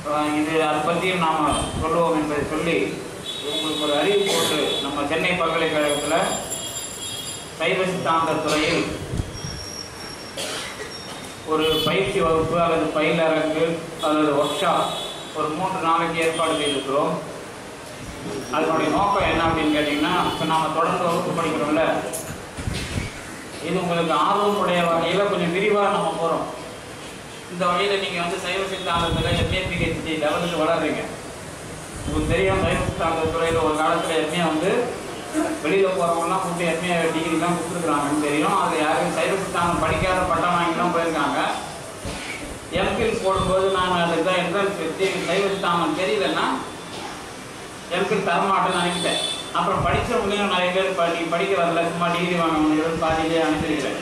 அஹ் இது அதை பற்றியும் நாம் சொல்லுவோம் என்பதை சொல்லி உங்களுக்கு ஒரு அறிவு போட்டு நம்ம சென்னை பல்கலைக்கழகத்தில் சைவ சித்தாந்த துறையில் ஒரு பயிற்சி வகுப்பு அல்லது பயிலரங்கு அல்லது ஒர்க் ஷாப் ஒரு மூன்று நாளைக்கு ஏற்பாடு செய்திருக்கிறோம் அதனுடைய நோக்கம் என்ன அப்படின்னு கேட்டிங்கன்னா இப்போ நாம் தொடர்ந்து வகுப்பு படிக்கிறோம்ல இது உங்களுக்கு ஆர்வம் உடைய வகையில் கொஞ்சம் விரிவாக நம்ம போகிறோம் இந்த வகையில் நீங்கள் வந்து சைவ சித்தாந்தத்தில் எம்ஏ பிஹெச்டி லெவலுக்கு வளர்றீங்க உங்களுக்கு தெரியும் சைவ சித்தாந்த துறையில் ஒரு காலத்தில் எம்ஏ வந்து வெளியில் போகிறவங்கலாம் கூப்பிட்டு எம்ஏ டிகிரிலாம் கொடுத்துருக்குறாங்கன்னு தெரியும் அது யாரும் சைவ சித்தாந்தம் படிக்காத பட்டம் வாங்கிலாம் போயிருக்காங்க எம்பில் போடும்போது நான் அதுக்கு தான் என்ட்ரன்ஸ் வச்சு சைவ சித்தாந்தம் தெரியலன்னா எம்பில் தரமாட்டேன்னு நினைக்கிட்டேன் அப்புறம் படித்தவங்களையும் நிறைய பேர் இப்போ நீ படிக்க வரல சும்மா டிகிரி வாங்க முடியும் பாதியிலே அனுப்பிச்சிருக்கிறேன்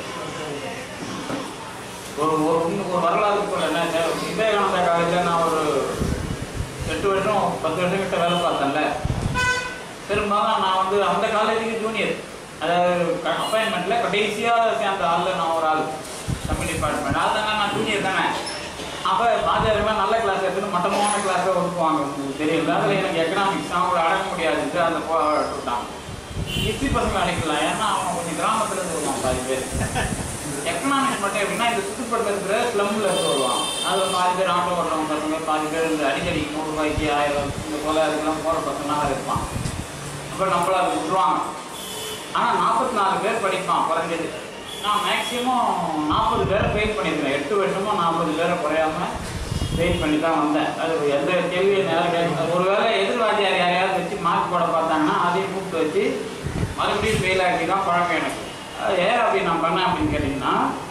ஒரு ஒரு இன்னும் ஒரு வரலாறு கூட என்ன சார் விவேகானந்தா காலேஜில் நான் ஒரு எட்டு வருஷம் பத்து வருஷம் கிட்ட வேலை பார்த்தேன்ல பெரும்பாலும் நான் வந்து அந்த காலேஜுக்கு ஜூனியர் அதாவது அப்பாயின்மெண்ட்டில் கடைசியாக சேர்ந்த ஆளில் நான் ஒரு ஆள் தமிழ் டிபார்ட்மெண்ட் அதனால நான் ஜூனியர் தானே அப்போ ஆச்சாரியமாக நல்ல கிளாஸ் எடுத்துட்டு மட்டமான கிளாஸை ஒதுக்குவாங்க உங்களுக்கு தெரியும் அதில் எனக்கு எக்கனாமிக்ஸ் அவங்கள அடக்க முடியாதுன்ட்டு அந்த போட்டாங்க ஹிஸ்ட்ரி பசங்க அடைக்கலாம் ஏன்னா அவங்க கொஞ்சம் கிராமத்துல இருந்து வருவாங்க பாதி பேர் எக்கனாமிக்ஸ் மட்டும் எப்படின்னா இந்த சுற்றுப்பட்டு இருக்கிற ஸ்லம்ல இருந்து வருவாங்க அதில் பாதி பேர் ஆட்டோ ஓட்டுறவங்க பசங்க பாதி பேர் இந்த அடிக்கடி நூறு ரூபாய்க்கு ஆயிரம் இந்த போல அதுக்கெல்லாம் போகிற பசங்களாக இருப்பான் அப்போ நம்மள அது விட்டுருவாங்க ஆனால் நாற்பத்தி நாலு பேர் படிப்பான் குறைஞ்சது நான் மேக்ஸிமம் நாற்பது பேரை ஃபெயில் பண்ணியிருக்கேன் எட்டு வருஷமும் நாற்பது பேரை குறையாம ஃபெயில் பண்ணி தான் வந்தேன் அது எந்த கேள்வியும் நேரம் கேட்க ஒருவேளை எதிர்வாதியார் யாரையாவது வச்சு மார்க் போட பார்த்தாங்கன்னா அதையும் கூப்பிட்டு வச்சு மறுபடியும் ஃபெயில் ஆக்கி தான் பழக்கம் எனக்கு அது ஏன் அப்படி நான் பண்ணேன் அப்படின்னு கேட்டிங்கன்னா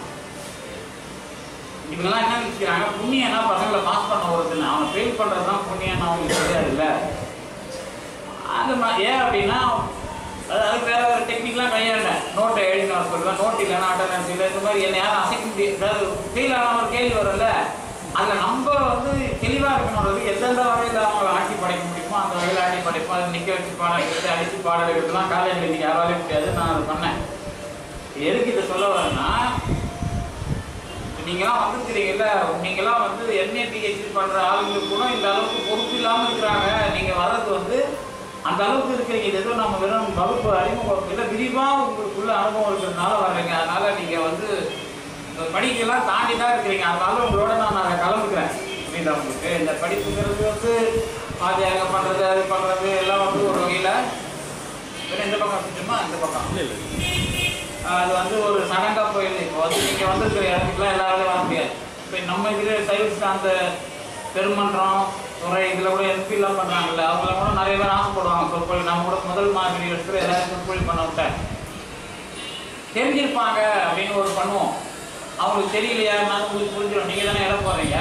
இவங்கெல்லாம் என்ன நினைக்கிறாங்க புண்ணியனா பசங்களை பாஸ் பண்ண வருதுன்னு அவனை ஃபெயில் பண்ணுறது தான் புண்ணியன்னு அவங்களுக்கு தெரியாதுல்ல அந்த மாதிரி ஏன் அப்படின்னா அதாவது வேற வேற டெக்னிக்லாம் கையாண்டேன் நோட்டை எழுதின வர சொல்லுவேன் நோட் இல்லைன்னா அட்டண்டன்ஸ் இல்லை இந்த மாதிரி என்ன யாரும் அசைக்க முடியாது அதாவது ஃபெயில் ஆன ஒரு கேள்வி வரும்ல அதில் நம்ம வந்து தெளிவாக இருக்கணும் எந்தெந்த வகையில் அவங்களை ஆட்சி படைக்க முடியுமோ அந்த வகையில் ஆட்சி படைப்போம் அதை நிற்க வச்சு பாடம் எடுத்து அடித்து பாடம் எடுக்கிறதுலாம் காலேஜில் இன்னைக்கு யாராலையும் முடியாது நான் அதை பண்ணேன் எதுக்கு இதை சொல்ல வரேன்னா நீங்களாம் வந்துருக்கிறீங்கல்ல நீங்களாம் வந்து எம்ஏ பிஹெச்டி பண்ற ஆளுங்களுக்கு கூட இந்த அளவுக்கு பொறுப்பு இல்லாம இருக்கிறாங்க நீங்க வர்றது வந்து அந்த அளவுக்கு இருக்கிறீங்க இது ஏதோ நம்ம வெறும் வகுப்பு அறிமுக வகுப்பு இல்லை விரிவா உங்களுக்குள்ள அனுபவம் இருக்கிறதுனால வர்றீங்க அதனால நீங்க வந்து இந்த படிக்கெல்லாம் தாண்டி தான் இருக்கிறீங்க அதனால உங்களோட நான் அதை கலந்துக்கிறேன் புரியுதா உங்களுக்கு இந்த படிப்புங்கிறது வந்து பாதியாக பண்றது அது பண்றது எல்லாம் வந்து ஒரு வகையில வேற எந்த பக்கம் சுற்றுமா இந்த பக்கம் ஆஹ் அது வந்து ஒரு சடங்கா போயிடுது இப்போ வந்து நீங்க வந்திருக்கிற இடத்துக்குலாம் எல்லாராலையும் வர முடியாது இப்போ நம்ம இதுல சைவஸ் அந்த பெருமன்றம் துறை இதுல கூட எம்பி எல்லாம் பண்றாங்கல்ல அவங்களாம் கூட நிறைய பேர் ஆசைப்படுவாங்க சொற்பொழி நம்ம கூட முதல் மாதிரி எடுத்து எல்லாரும் சொற்பொழி பண்ண விட்டேன் தெரிஞ்சிருப்பாங்க அப்படின்னு ஒரு பண்ணுவோம் அவங்களுக்கு தெரியலையா நான் உங்களுக்கு புரிஞ்சிடும் நீங்க தானே இடம் போறீங்க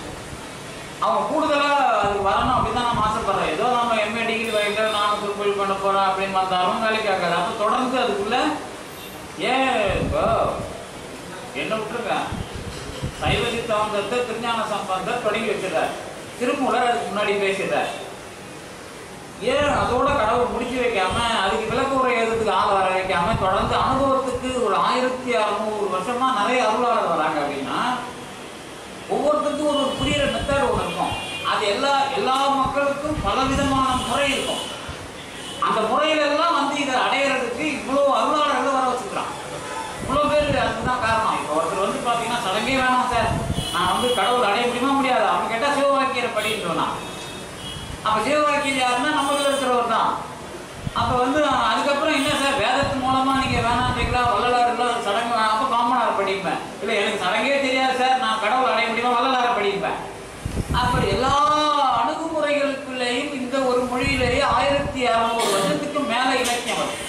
அவங்க கூடுதலா அது வரணும் அப்படின்னு தான் நம்ம ஆசைப்படுறோம் ஏதோ நம்ம எம்ஏ டிகிரி வகையில் நானும் சொற்பொழி பண்ண போறோம் அப்படின்னு வந்தாலும் வேலைக்கு ஆகாது அப்போ தொடர்ந்து அதுக்குள்ள ஏன் இப்போ என்ன விட்டுருங்க சைவ சித்தாந்தத்தை திருஞான சம்பந்தர் தொடங்கி வச்சிடுறார் திருமூலர் அதுக்கு முன்னாடி பேசிடுறார் ஏன் அதோட கடவுள் முடிச்சு வைக்காம அதுக்கு விளக்க உரை எழுதுறதுக்கு ஆள் வர வைக்காம தொடர்ந்து அனுபவத்துக்கு ஒரு ஆயிரத்தி அறுநூறு வருஷமா நிறைய அருளாளர் வராங்க அப்படின்னா ஒவ்வொருத்தருக்கும் ஒரு புரியுற மெத்தட் ஒன்று இருக்கும் அது எல்லா எல்லா மக்களுக்கும் பலவிதமான முறை இருக்கும் அந்த முறையில எல்லாம் வந்து இதை அடையிறதுக்கு இவ்வளோ அருளாளர்கள் வர வச்சுக்கிறான் இவ்வளோ பேர் அதுதான் காரணம் இப்போ ஒருத்தர் வந்து பார்த்தீங்கன்னா சடங்கே வேணாம் சார் நான் வந்து கடவுள் அடைய முடியுமா முடியாது அவன் கேட்டால் சிவவாக்கியரை படின்னு சொன்னான் அப்போ சிவவாக்கியர் யாருன்னா நம்மள இருக்கிறவர் தான் அப்போ வந்து அதுக்கப்புறம் என்ன சார் வேதத்தின் மூலமா நீங்க வேணான்றீங்களா வள்ளலாறுலாம் சடங்கு அப்போ காமனார் படிப்பேன் இல்லை எனக்கு சடங்கே தெரியாது சார் நான் கடவுள் அடைய முடியுமா வள்ளலாரை படிப்பேன் அப்படி எல்லா அணுகுமுறைகளுக்குள்ளேயும் இந்த ஒரு மொழியிலேயே ஆயிரத்தி அறுநூறு வருஷத்துக்கு மேல இலக்கியம் வரும்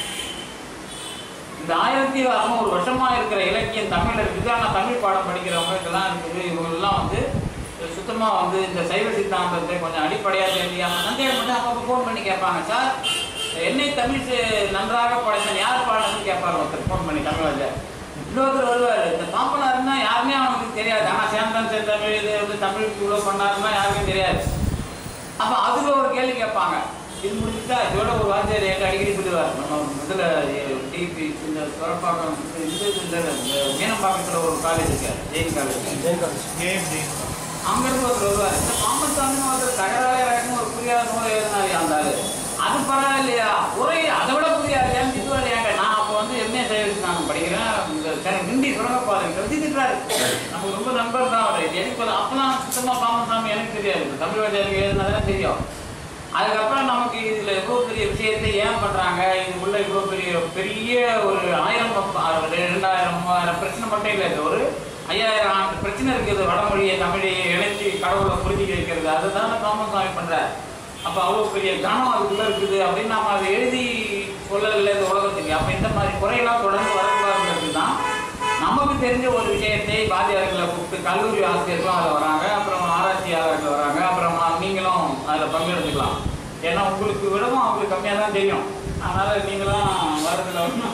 இந்த ஆயிரத்தி அறுநூறு வருஷமா இருக்கிற இலக்கியம் தமிழ்ல இருக்குது ஆனா தமிழ் பாடம் படிக்கிறவங்க இதெல்லாம் இருக்குது இவங்கெல்லாம் வந்து சுத்தமா வந்து இந்த சைவ சித்தாந்தத்தை கொஞ்சம் அடிப்படையா தெரியாம சந்தேகம் பண்ணி அப்பப்போ ஃபோன் பண்ணி கேட்பாங்க சார் என்னை தமிழ் சி- நன்றாக படைத்தன் யார் பாடணும்னு கேட்பார் ஒருத்தர் ஃபோன் பண்ணி தமிழ்ல இன்னொருத்தர் வருவார் இந்த பாம்பனாருன்னா யாருமே அவனுக்கு தெரியாது ஆனா சேந்தன் செந்தமிழ் இது வந்து தமிழுக்கு இவ்வளோ பண்ணாருன்னா யாருக்கும் தெரியாது அப்ப அதுல ஒரு கேள்வி கேட்பாங்க இது முடிச்சுட்டா இதோட ஒரு வார்த்தையை என்கிட்ட அடிக்கடி சொல்லுவார் நம்ம முதல்ல டிபி இந்த சுரப்பாக்கம் இந்த இந்த இந்த மீனம்பாக்கத்தில் ஒரு காலேஜ் இருக்கு ஜெயின் காலேஜ் ஜெயின் காலேஜ் அங்க இருந்து ஒருத்தர் வருவார் இந்த பாம்பன் ராமசாமின்னு ஒருத்தர் தகராறு இறக்கும் ஒரு புரியாத நூலை எழுதினாரு அந்த ஆளு அது பரவாயில்லையா உரை அதை விட புரியாது ஏன் திட்டுவாரு ஏங்க நான் அப்போ வந்து எம்ஏ சைவஸ் நான் படிக்கிறேன் இந்த சென்னை கிண்டி சுரங்கப்பாதை வச்சு திட்டுறாரு நமக்கு ரொம்ப நண்பர் தான் அவர் எனக்கு அப்பெல்லாம் சுத்தமாக ராமசாமி எனக்கு தெரியாது தமிழ் வாத்தியாருக்கு எழுதினதான் தெரியும் அதுக்கப்புறம் நமக்கு இதுல இவ்வளவு பெரிய விஷயத்தை ஏன் பண்றாங்க இது உள்ள இவ்வளவு பெரிய பெரிய ஒரு ஆயிரம் பக்கம், அஹ் ரெண்டாயிரம் மூவாயிரம் பிரச்சனை மட்டும் இல்லை இது ஒரு ஐயாயிரம் ஆண்டு பிரச்சனை இருக்குது வடமொழியை தமிழையை இணைச்சி கடவுளை புரிஞ்சுக்க வைக்கிறது அதுதான் ராமசாமி பண்றாரு அப்ப அவ்வளவு பெரிய கனம் அதுக்குள்ள இருக்குது அப்படின்னு நாம அதை எழுதி சொல்லல இந்த உலகத்துக்கு அப்ப இந்த மாதிரி குறையெல்லாம் தொடர்ந்து வரக்கூடாதுங்கிறது தான் நமக்கு தெரிஞ்ச ஒரு விஷயத்தை வாத்தியார்களை கூப்பிட்டு கல்லூரி ஆசிரியர்களும் அதில் வராங்க அப்புறம் ஆராய்ச்சியாளர்கள் வராங்க அப்புறம் நீங்களும் அதில் பங்கெடுத்துக்கலாம் ஏன்னா உங்களுக்கு விடவும் அவங்களுக்கு கம்மியாக தான் தெரியும் அதனால நீங்களும் வரதுல ஒன்றும்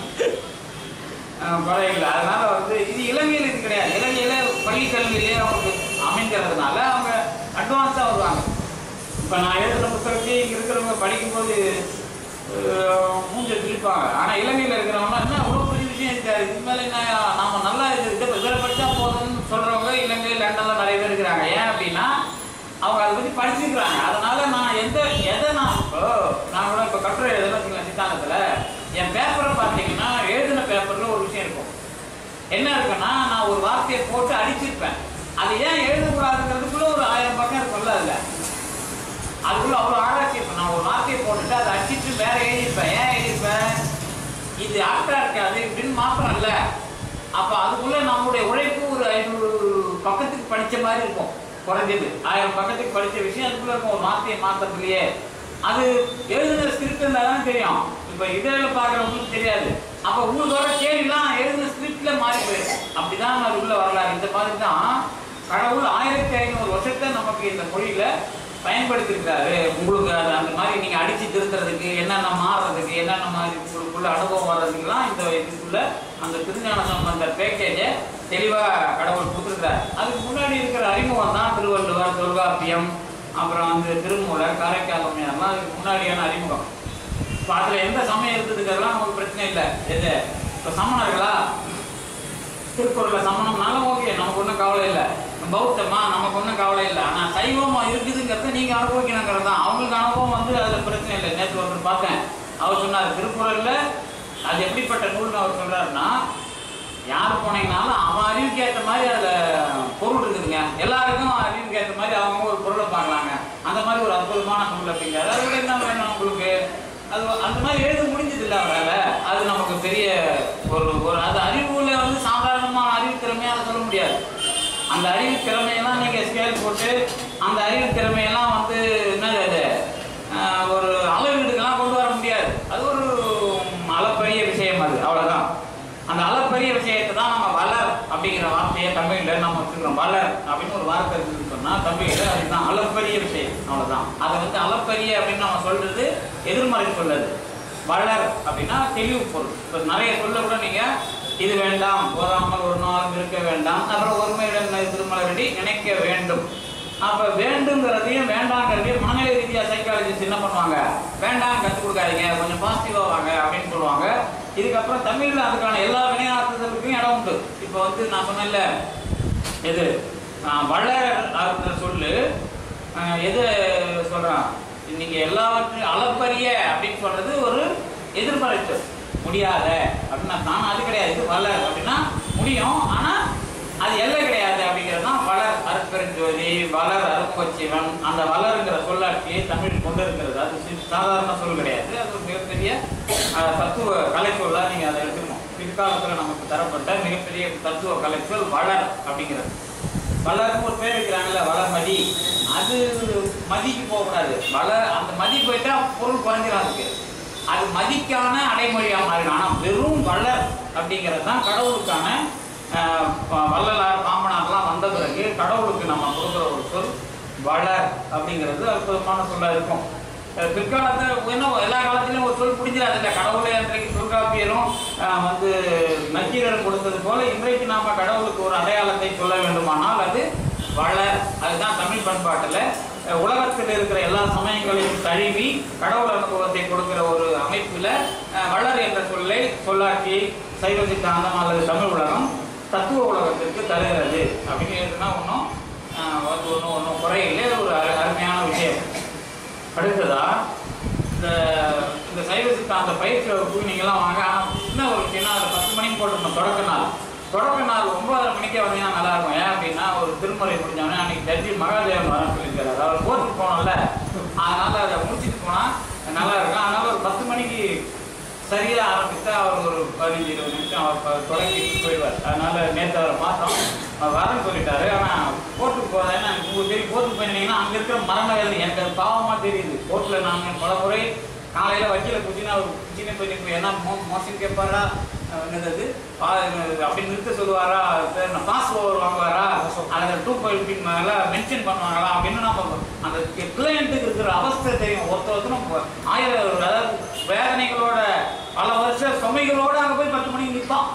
குறை இல்லை அதனால வந்து இது இலங்கையில் இது கிடையாது இலங்கையில பள்ளி கல்வியிலேயே அவங்களுக்கு அமைஞ்சிறதுனால அவங்க அட்வான்ஸாக வருவாங்க இப்போ நான் எழுதுகிற புத்தகத்தையே இங்கே இருக்கிறவங்க படிக்கும்போது அஹ், மூஞ்ச கிழிப்பாங்க ஆனால் இலங்கையில் இருக்கிறவங்க என்ன அவ்வளோ பெரிய விஷயம் இருக்காது இது மேலே என்ன நாம நல்லா இது இதை இதில் படித்தா போதும்னு சொல்கிறவங்க இலங்கை லண்டனில் நிறைய பேர் இருக்கிறாங்க ஏன் அப்படின்னா அவங்க அதை பற்றி படிச்சிருக்கிறாங்க அதனால நான் எந்த எதை நான் இப்போ நான் கூட இப்போ கட்டுரை எழுதுன்னு வச்சுக்கலாம் சித்தாந்தத்தில் என் பேப்பரை பார்த்தீங்கன்னா எழுதின பேப்பரில் ஒரு விஷயம் இருக்கும் என்ன இருக்குன்னா நான் ஒரு வார்த்தையை போட்டு அடிச்சிருப்பேன் அது ஏன் எழுதக்கூடாதுங்கிறதுக்குள்ள ஒரு ஆயிரம் பக்கம் இருக்கும்ல அதில் அதுக்குள்ள அவ்வளோ ஆராய்ச்சி இருக்கும் நான் ஒரு வார்த்தையை போட்டுட்டு அதை அடிச்சிட்டு வேற எழுதியிருப்பேன் ஏன் எழுதியிருப்பேன் இது ஆக்டா இருக்காது இப்படின்னு மாத்திரம் இல்லை அப்போ அதுக்குள்ள நம்மளுடைய உழைப்பு ஒரு ஐநூறு பக்கத்துக்கு படிச்ச மாதிரி இருக்கும் குறைஞ்சது ஆயிரம் பக்கத்துக்கு படிச்ச விஷயம் அதுக்குள்ள இருக்கும் ஒரு வார்த்தையை மாத்திரத்துலயே அது எழுதுன ஸ்கிரிப்ட் இருந்தால் தான் தெரியும் இப்போ இதழில் பார்க்குறவங்களுக்கு தெரியாது அப்போ உங்களுக்கு வர கேள்விலாம் எழுதின ஸ்கிரிப்ட்ல மாறி போயிடும் அப்படிதான் அது உள்ள வரலாறு இந்த மாதிரி தான் கடவுள் ஆயிரத்தி ஐநூறு வருஷத்தை நமக்கு இந்த மொழியில பயன்படுத்தியிருக்காரு உங்களுக்கு அது அந்த மாதிரி நீங்க அடிச்சு திருத்துறதுக்கு என்னென்ன மாறுறதுக்கு என்னென்ன மாதிரி உங்களுக்குள்ள அனுபவம் வர்றதுக்கெல்லாம் இந்த இதுக்குள்ள அந்த திருஞான சம்பந்த பேக்கேஜை தெளிவா கடவுள் கொடுத்துருக்காரு அதுக்கு முன்னாடி இருக்கிற அறிமுகம் தான் திருவள்ளுவர் தொல்காப்பியம் அப்புறம் வந்து திருமூலர் காரைக்கால் அம்மையார்லாம் அதுக்கு முன்னாடியான அறிமுகம் இப்போ அதில் எந்த சமயம் இருந்ததுக்கெல்லாம் நமக்கு பிரச்சனை இல்லை எது இப்போ சமணர்களா திருக்குறள்ல சமணம்னாலும் ஓகே நமக்கு ஒன்றும் கவலை இல்லை பௌத்தமா நமக்கு ஒன்றும் கவலை இல்லை ஆனால் சைவமா இருக்குதுங்கிறத நீங்கள் அனுபவிக்கணுங்கிறது தான் அவங்களுக்கு அனுபவம் வந்து அதில் பிரச்சனை இல்லை நேற்று ஒருத்தர் பார்த்தேன் அவர் சொன்னார் திருக்குறள்ல அது எப்படிப்பட்ட நூல்னு அவர் சொல்றாருன்னா யார் போனீங்கனாலும் அவன் அறிவுக்கு ஏற்ற மாதிரி அதில் பொருள் இருக்குதுங்க எல்லாருக்கும் அறிவுக்கு ஏற்ற மாதிரி அவங்க ஒரு பொருளை பார்க்கலாங்க அந்த மாதிரி ஒரு அற்புதமான நூல் அப்படிங்கிறாரு அதை விட என்ன வேணும் உங்களுக்கு அது அந்த மாதிரி எழுத முடிஞ்சது இல்லை அவரால் அது நமக்கு பெரிய ஒரு ஒரு அது அறிவுல வந்து சாதாரணமான அறிவு திறமையாக சொல்ல முடியாது அந்த அறிவு திறமையெல்லாம் நீங்கள் ஸ்கேல் போட்டு அந்த அறிவு திறமையெல்லாம் வந்து என்னது அது ஆஹ் ஒரு அளவீடுக்கெல்லாம் கொண்டு வர முடியாது அது ஒரு அளப்பரிய விஷயம் அது அவ்வளவுதான் அந்த அளப்பரிய விஷயத்தை தான் நம்ம வளர் அப்படிங்கிற வார்த்தையை தமிழ்ல நம்ம வச்சுக்கிறோம் வளர் அப்படின்னு ஒரு வார்த்தை இருக்குன்னு சொன்னா தமிழ்ல அதுதான் அளப்பரிய விஷயம் அவ்வளவுதான் அதை வந்து அளப்பரிய அப்படின்னு நம்ம சொல்றது எதிர்மறை சொல்லது வளர் அப்படின்னா தெளிவு பொருள் இப்போ நிறைய சொல்ல கூட நீங்க இது வேண்டாம் போதாமல் ஒரு நாளும் இருக்க வேண்டாம் அப்புறம் ஒருமையுடன் திருமலரடி நினைக்க வேண்டும் அப்ப வேண்டுங்கிறதையும் வேண்டாங்கிறதையும் மனநிலை ரீதியா சைக்காலஜிஸ்ட் என்ன பண்ணுவாங்க வேண்டாம் கற்றுக் கொடுக்காதீங்க கொஞ்சம் பாசிட்டிவா வாங்க அப்படின்னு சொல்லுவாங்க இதுக்கப்புறம் தமிழ்ல அதுக்கான எல்லா வினையாற்றுதலுக்கும் இடம் உண்டு இப்போ வந்து நான் சொன்னேன்ல எது ஆஹ் வளர் அப்படின்ற சொல்லு ஆஹ் எது சொல்றான் நீங்க எல்லாவற்றையும் அளப்பரிய அப்படின்னு சொல்றது ஒரு எதிர்மறை சொல் முடியாத அப்படின்னா நான் அது கிடையாது இது வளர் அப்படின்னா முடியும் ஆனா அது எல்லை கிடையாது அப்படிங்கிறது தான் வளர் அருட்பெருஞ்சோதி வளர் அருட்பச்சிவன் அந்த வளருங்கிற சொல்லாட்சியை தமிழ் கொண்டு இருக்கிறது அது சி- சாதாரண சொல் கிடையாது அது ஒரு மிகப்பெரிய அஹ், தத்துவ கலைச்சொல்லா நீங்க அதை எடுத்துக்கணும் பிற்காலத்துல நமக்கு தரப்பட்ட மிகப்பெரிய தத்துவ கலைச்சொல் வளர் அப்படிங்கிறது வளர்னு ஒரு பேர் வைக்கிறாங்கல்ல வளர்மதி அது மதிக்கு போகக்கூடாது வளர் அந்த மதி போயிட்டா பொருள் குறைஞ்சிடும் அதுக்கு அது மதிக்கான அடைமொழியா மாறிடும் ஆனா வெறும் வளர் அப்படிங்கிறது தான் கடவுளுக்கான ஆஹ், ப- வள்ளலார் பாம்பனார்லாம் வந்த பிறகு கடவுளுக்கு நம்ம கொடுக்குற ஒரு சொல் வளர் அப்படிங்கிறது அற்புதமான சொல்லா இருக்கும் அஹ் பிற்காலத்துல என்ன எல்லா காலத்திலும் ஒரு சொல் புரிஞ்சிடாது இல்லை கடவுளை அன்றைக்கு தொல்காப்பியரும் ஆஹ், வந்து நக்கீரர் கொடுத்தது போல இன்றைக்கு நாம கடவுளுக்கு ஒரு அடையாளத்தை சொல்ல வேண்டுமானால் அது வளர் அதுதான் தமிழ் பண்பாட்டுல அஹ், உலகத்தில் இருக்கிற எல்லா சமயங்களையும் தழுவி கடவுள் அனுபவத்தை கொடுக்கிற ஒரு அமைப்புல அஹ், வளர் என்ற சொல்லை சொல்லாட்சி சைவ சித்தாந்தம் அல்லது தமிழ் உலகம் தத்துவ உலகத்திற்கு தருகிறது அப்படின்னு எழுதுனா ஒன்றும் ஒன்றும் ஒன்றும் குறையில்லை ஒரு அரு- அருமையான அடுத்ததா இந்த இந்த சைவ சித்தாந்த பயிற்சி வகுப்புக்கு நீங்களாம் வாங்க ஆனால் என்ன ஒரு விஷயம்னா அதில் பத்து மணிக்கு போட்டுருந்தோம் தொடக்க நாள் தொடக்க நாள் ஒன்பதரை மணிக்கே வந்தீங்கன்னா நல்லா இருக்கும் ஏன் அப்படின்னா ஒரு திருமுறை முடிஞ்சவொடனே அன்னைக்கு ஜட்ஜி மகாதேவன் வர சொல்லியிருக்காரு அவர் கோர்ட்டுக்கு போனோம்ல அதனால அதை முடிச்சுட்டு போனால் நல்லா இருக்கும் அதனால ஒரு பத்து மணிக்கு சரியா ஆரம்பித்தா அவர் ஒரு பதினஞ்சு இருபது நிமிஷம் அவர் ப- தொடங்கிட்டு போயிடுவார் அதனால நேற்று அவரை பார்த்தோம் அவர் வரேன்னு சொல்லிட்டாரு ஆனால் கோர்ட்டுக்கு போகிறேன் ஏன்னா உங்களுக்கு தெரியும் கோர்ட்டுக்கு போயிருந்தீங்கன்னா அங்கே இருக்கிற மரணங்கள் எனக்கு அது பாவமாக தெரியுது கோர்ட்டில் நாங்கள் பல முறை காலையில் வக்கீல குச்சினா அவர் குச்சினே போய் நிற்போம் என்ன மோ மோஷன் கேட்பாரா அஹ் என்னது பா என்னது அப்படி நிறுத்த சொல்லுவாரா பாஸ் ஓவர் வாங்குவாரா அல்லது டூ பாயிண்ட் பின் மேலே மென்ஷன் பண்ணுவாங்களா அப்படின்னு நம்ம அந்த கிளையண்ட்டுக்கு இருக்கிற அவஸ்தை தெரியும் ஒருத்த ஒருத்தரும் ப- ஆயிரம் அதாவது வேதனைகளோட பல வருஷ சுமைகளோட அங்கே போய் பத்து மணிக்கு நிற்பான்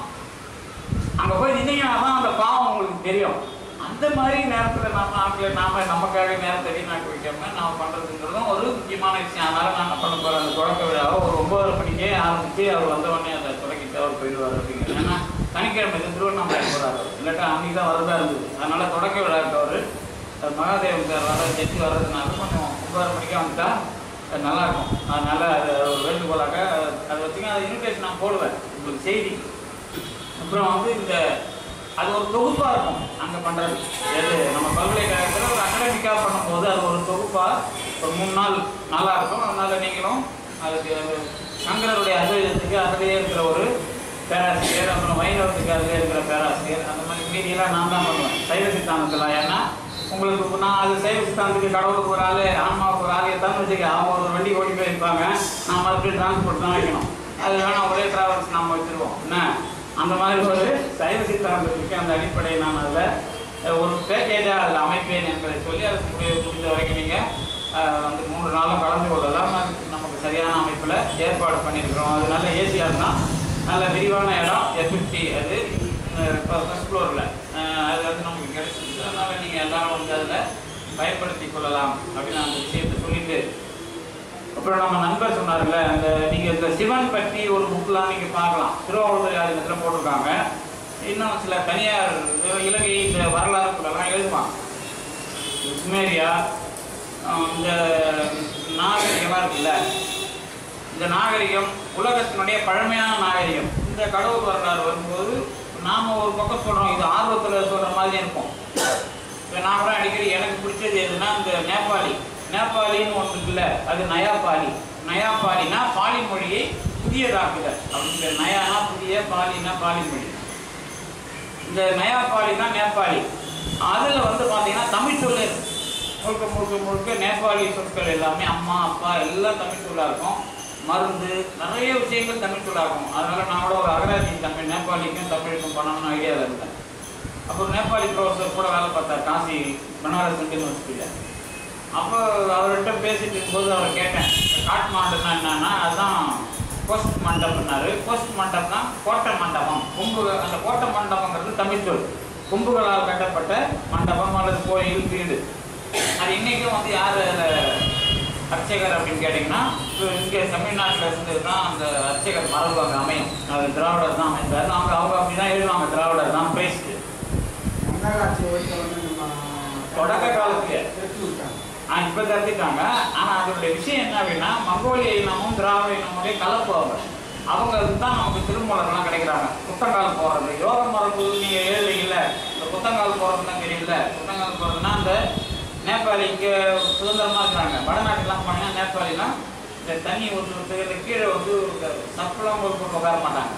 அங்கே போய் நின்னீங்கன்னா தான் அந்த பாவம் உங்களுக்கு தெரியும் அந்த மாதிரி நேரத்தில் நம்ம நாட்டில் நாம நமக்காக நேரத்தை வீணாக்கி வைக்காம நாம பண்ணுறதுங்கிறதும் ஒரு முக்கியமான விஷயம் அதனால நான் என்ன பண்ண போகிறேன் அந்த தொடக்க விழாவை ஒரு ஒன்பதரை மணிக்கே ஆரம்பிச்சு அவர் வந்த உடனே அதை தொடங்கிட்டு அவர் போயிடுவார் அப்படிங்கிறது ஏன்னா சனிக்கிழமை இது திருவண்ணாமலை போகிறாரு இல்லாட்டா அன்றைக்கி தான் வரதா இருந்தது அதனால தொடக்க விழாவுக்கு அவர் மகாதேவன் சார் வர ஜட்ஜி வர்றதுனால கொஞ்சம் ஒன்பதரை மணிக்கே வந்துட்டா அது நல்லா இருக்கும் அதனால அது ஒரு வேண்டுகோளாக அதை வச்சுங்க அதை இன்விடேஷன் நான் போடுவேன் உங்களுக்கு செய்தி அப்புறம் வந்து இந்த அது ஒரு தொகுப்பா இருக்கும் அங்க பண்றது எது நம்ம பல்கலைக்கழகத்துல ஒரு அகடமிக்கா பண்ணும்போது அது ஒரு தொகுப்பா ஒரு மூணு நாள் நல்லா இருக்கும் அதனால நீங்களும் அதுக்கு சங்கரருடைய அத்வைதத்துக்கு அதிலேயே இருக்கிற ஒரு பேராசிரியர் அப்புறம் வைணவத்துக்கு அதிலே இருக்கிற பேராசிரியர் அந்த மாதிரி மீதியெல்லாம் நான் தான் பண்ணுவேன் சைவ சித்தாந்தத்தில் ஏன்னா உங்களுக்கு இப்ப நான் அது சைவ சித்தாந்தத்துக்கு கடவுளுக்கு ஒரு ஆள் ஆன்மாவுக்கு ஒரு ஆள் எத்தான்னு வச்சுக்க அவங்க ஒரு வண்டி ஓடி போயிருப்பாங்க நான் மறுபடியும் டிரான்ஸ்போர்ட் தான் வைக்கணும் அது வேணா ஒரே டிராவல்ஸ் நம்ம வச்சிருவோம் என்ன அந்த மாதிரி ஒரு சைவ சித்தாந்தத்துக்கு அந்த அடிப்படையை நான் அதில் ஒரு பேக்கேஜாக அதில் அமைப்பேன் என்பதை சொல்லி அதுக்கு முடிய- முடிந்த வரைக்கும் நீங்கள் வந்து மூன்று நாளும் கலந்து கொள்ளலாம் அதுக்கு நமக்கு சரியான அமைப்பில் ஏற்பாடு பண்ணியிருக்கிறோம் அது நல்ல ஏசியாக தான் நல்ல விரிவான இடம் எஃபிஃப்டி அது ஃபர்ஸ்ட் ஃப்ளோரில் அது வந்து நமக்கு கிடைச்சிருக்கு அதனால் நீங்கள் எல்லாரும் வந்து அதில் பயன்படுத்தி கொள்ளலாம் அப்படின்னு அந்த விஷயத்தை சொல்லிட்டு அப்புறம் நம்ம நண்பர் சொன்னார்ல அந்த நீங்க இந்த சிவன் பற்றி ஒரு புக்லாம் நீங்க பார்க்கலாம் திருவாவூர் ஆதினத்துல போட்டிருக்காங்க இன்னும் சில தனியார் இலங்கை இந்த வரலாறுக்குள்ளெல்லாம் எழுதுவாங்க சுமேரியா அஹ் இந்த நாகரிகமாக இருக்குல்ல இந்த நாகரிகம் உலகத்தினுடைய பழமையான நாகரிகம் இந்த கடவுள் வரலாறு வரும்போது நாம ஒரு பக்கம் சொல்றோம் இது ஆர்வத்துல சொல்ற மாதிரி இருக்கும் இப்போ நான் கூட அடிக்கடி எனக்கு பிடிச்சது எதுனா இந்த நேபாளி நேபாளின்னு ஒன்று இருக்குல்ல அது நயாபாலி நயாபாலினா பாலி மொழியை புதியதாக்குதல் அப்படிங்கிற நயானா புதிய பாலினா பாலி மொழி இந்த நயாபாலினா நேபாளி அதில் வந்து பார்த்தீங்கன்னா தமிழ் சொல்லு இருக்கு. முழுக்க முழுக்க முழுக்க நேபாளி சொற்கள் எல்லாமே அம்மா அப்பா எல்லாம் தமிழ் சொல்லா இருக்கும் மருந்து நிறைய விஷயங்கள் தமிழ் சொல்லா இருக்கும் அதனால நான் கூட ஒரு அகராதி தமிழ் நேபாளிக்கும் தமிழுக்கும் பண்ணணும்னு ஐடியாவில் இருந்தேன் அப்புறம் நேபாளி ப்ரொஃபஸர் கூட வேலை பார்த்தார் காசி பனாரஸ் இந்தியன் யூனிவர்சிட்டியில் அப்போ அவர்கிட்ட பேசிட்டு இருக்கும்போது அவரை கேட்டேன் காட்மாண்டுனா என்னன்னா அதுதான் போஸ்ட் மண்டபம்னாரு போஸ்ட் மண்டபம்னா கோட்டை மண்டபம் கும்பு அந்த கோட்டை மண்டபங்கிறது தமிழ் சொல் கும்புகளால் கட்டப்பட்ட மண்டபம் அல்லது கோயில் வீடு அது இன்னைக்கும் வந்து யார் அதில் அர்ச்சகர் அப்படின்னு கேட்டிங்கன்னா இங்கே தமிழ்நாட்டில் இருந்து தான் அந்த அர்ச்சகர் மரபு அங்கே அமையும் அது திராவிடர் தான் அமைந்தார் அவங்க அவங்க அப்படி தான் எழுதுவாங்க திராவிடர் தான் பேசிட்டு நகராட்சி ஓய்வு வந்து நம்ம தொடக்க காலத்திலே. எடுத்து விட்டாங்க ஆ இப்போ தடுத்துட்டாங்க ஆனால் அதனுடைய விஷயம் என்ன அப்படின்னா மங்கோலிய இனமும் திராவிட இனமுடைய கலப்பு அவர் அவங்க தான் நமக்கு திருமூலர்லாம் கிடைக்கிறாங்க புத்தங்கால் போகிறது யோக மரபு நீங்கள் எழுதுறீங்கல்ல இந்த புத்தங்கால் போகிறது தான் தெரியல புத்தங்கால் போகிறதுனா அந்த நேபாளி இங்கே சுதந்திரமாக இருக்கிறாங்க வடநாட்டுலாம் போனீங்கன்னா நேபாளிலாம் இந்த தண்ணி ஊற்றுறதுக்கு கீழே வந்து சப்பளம் போட்டு உட்கார மாட்டாங்க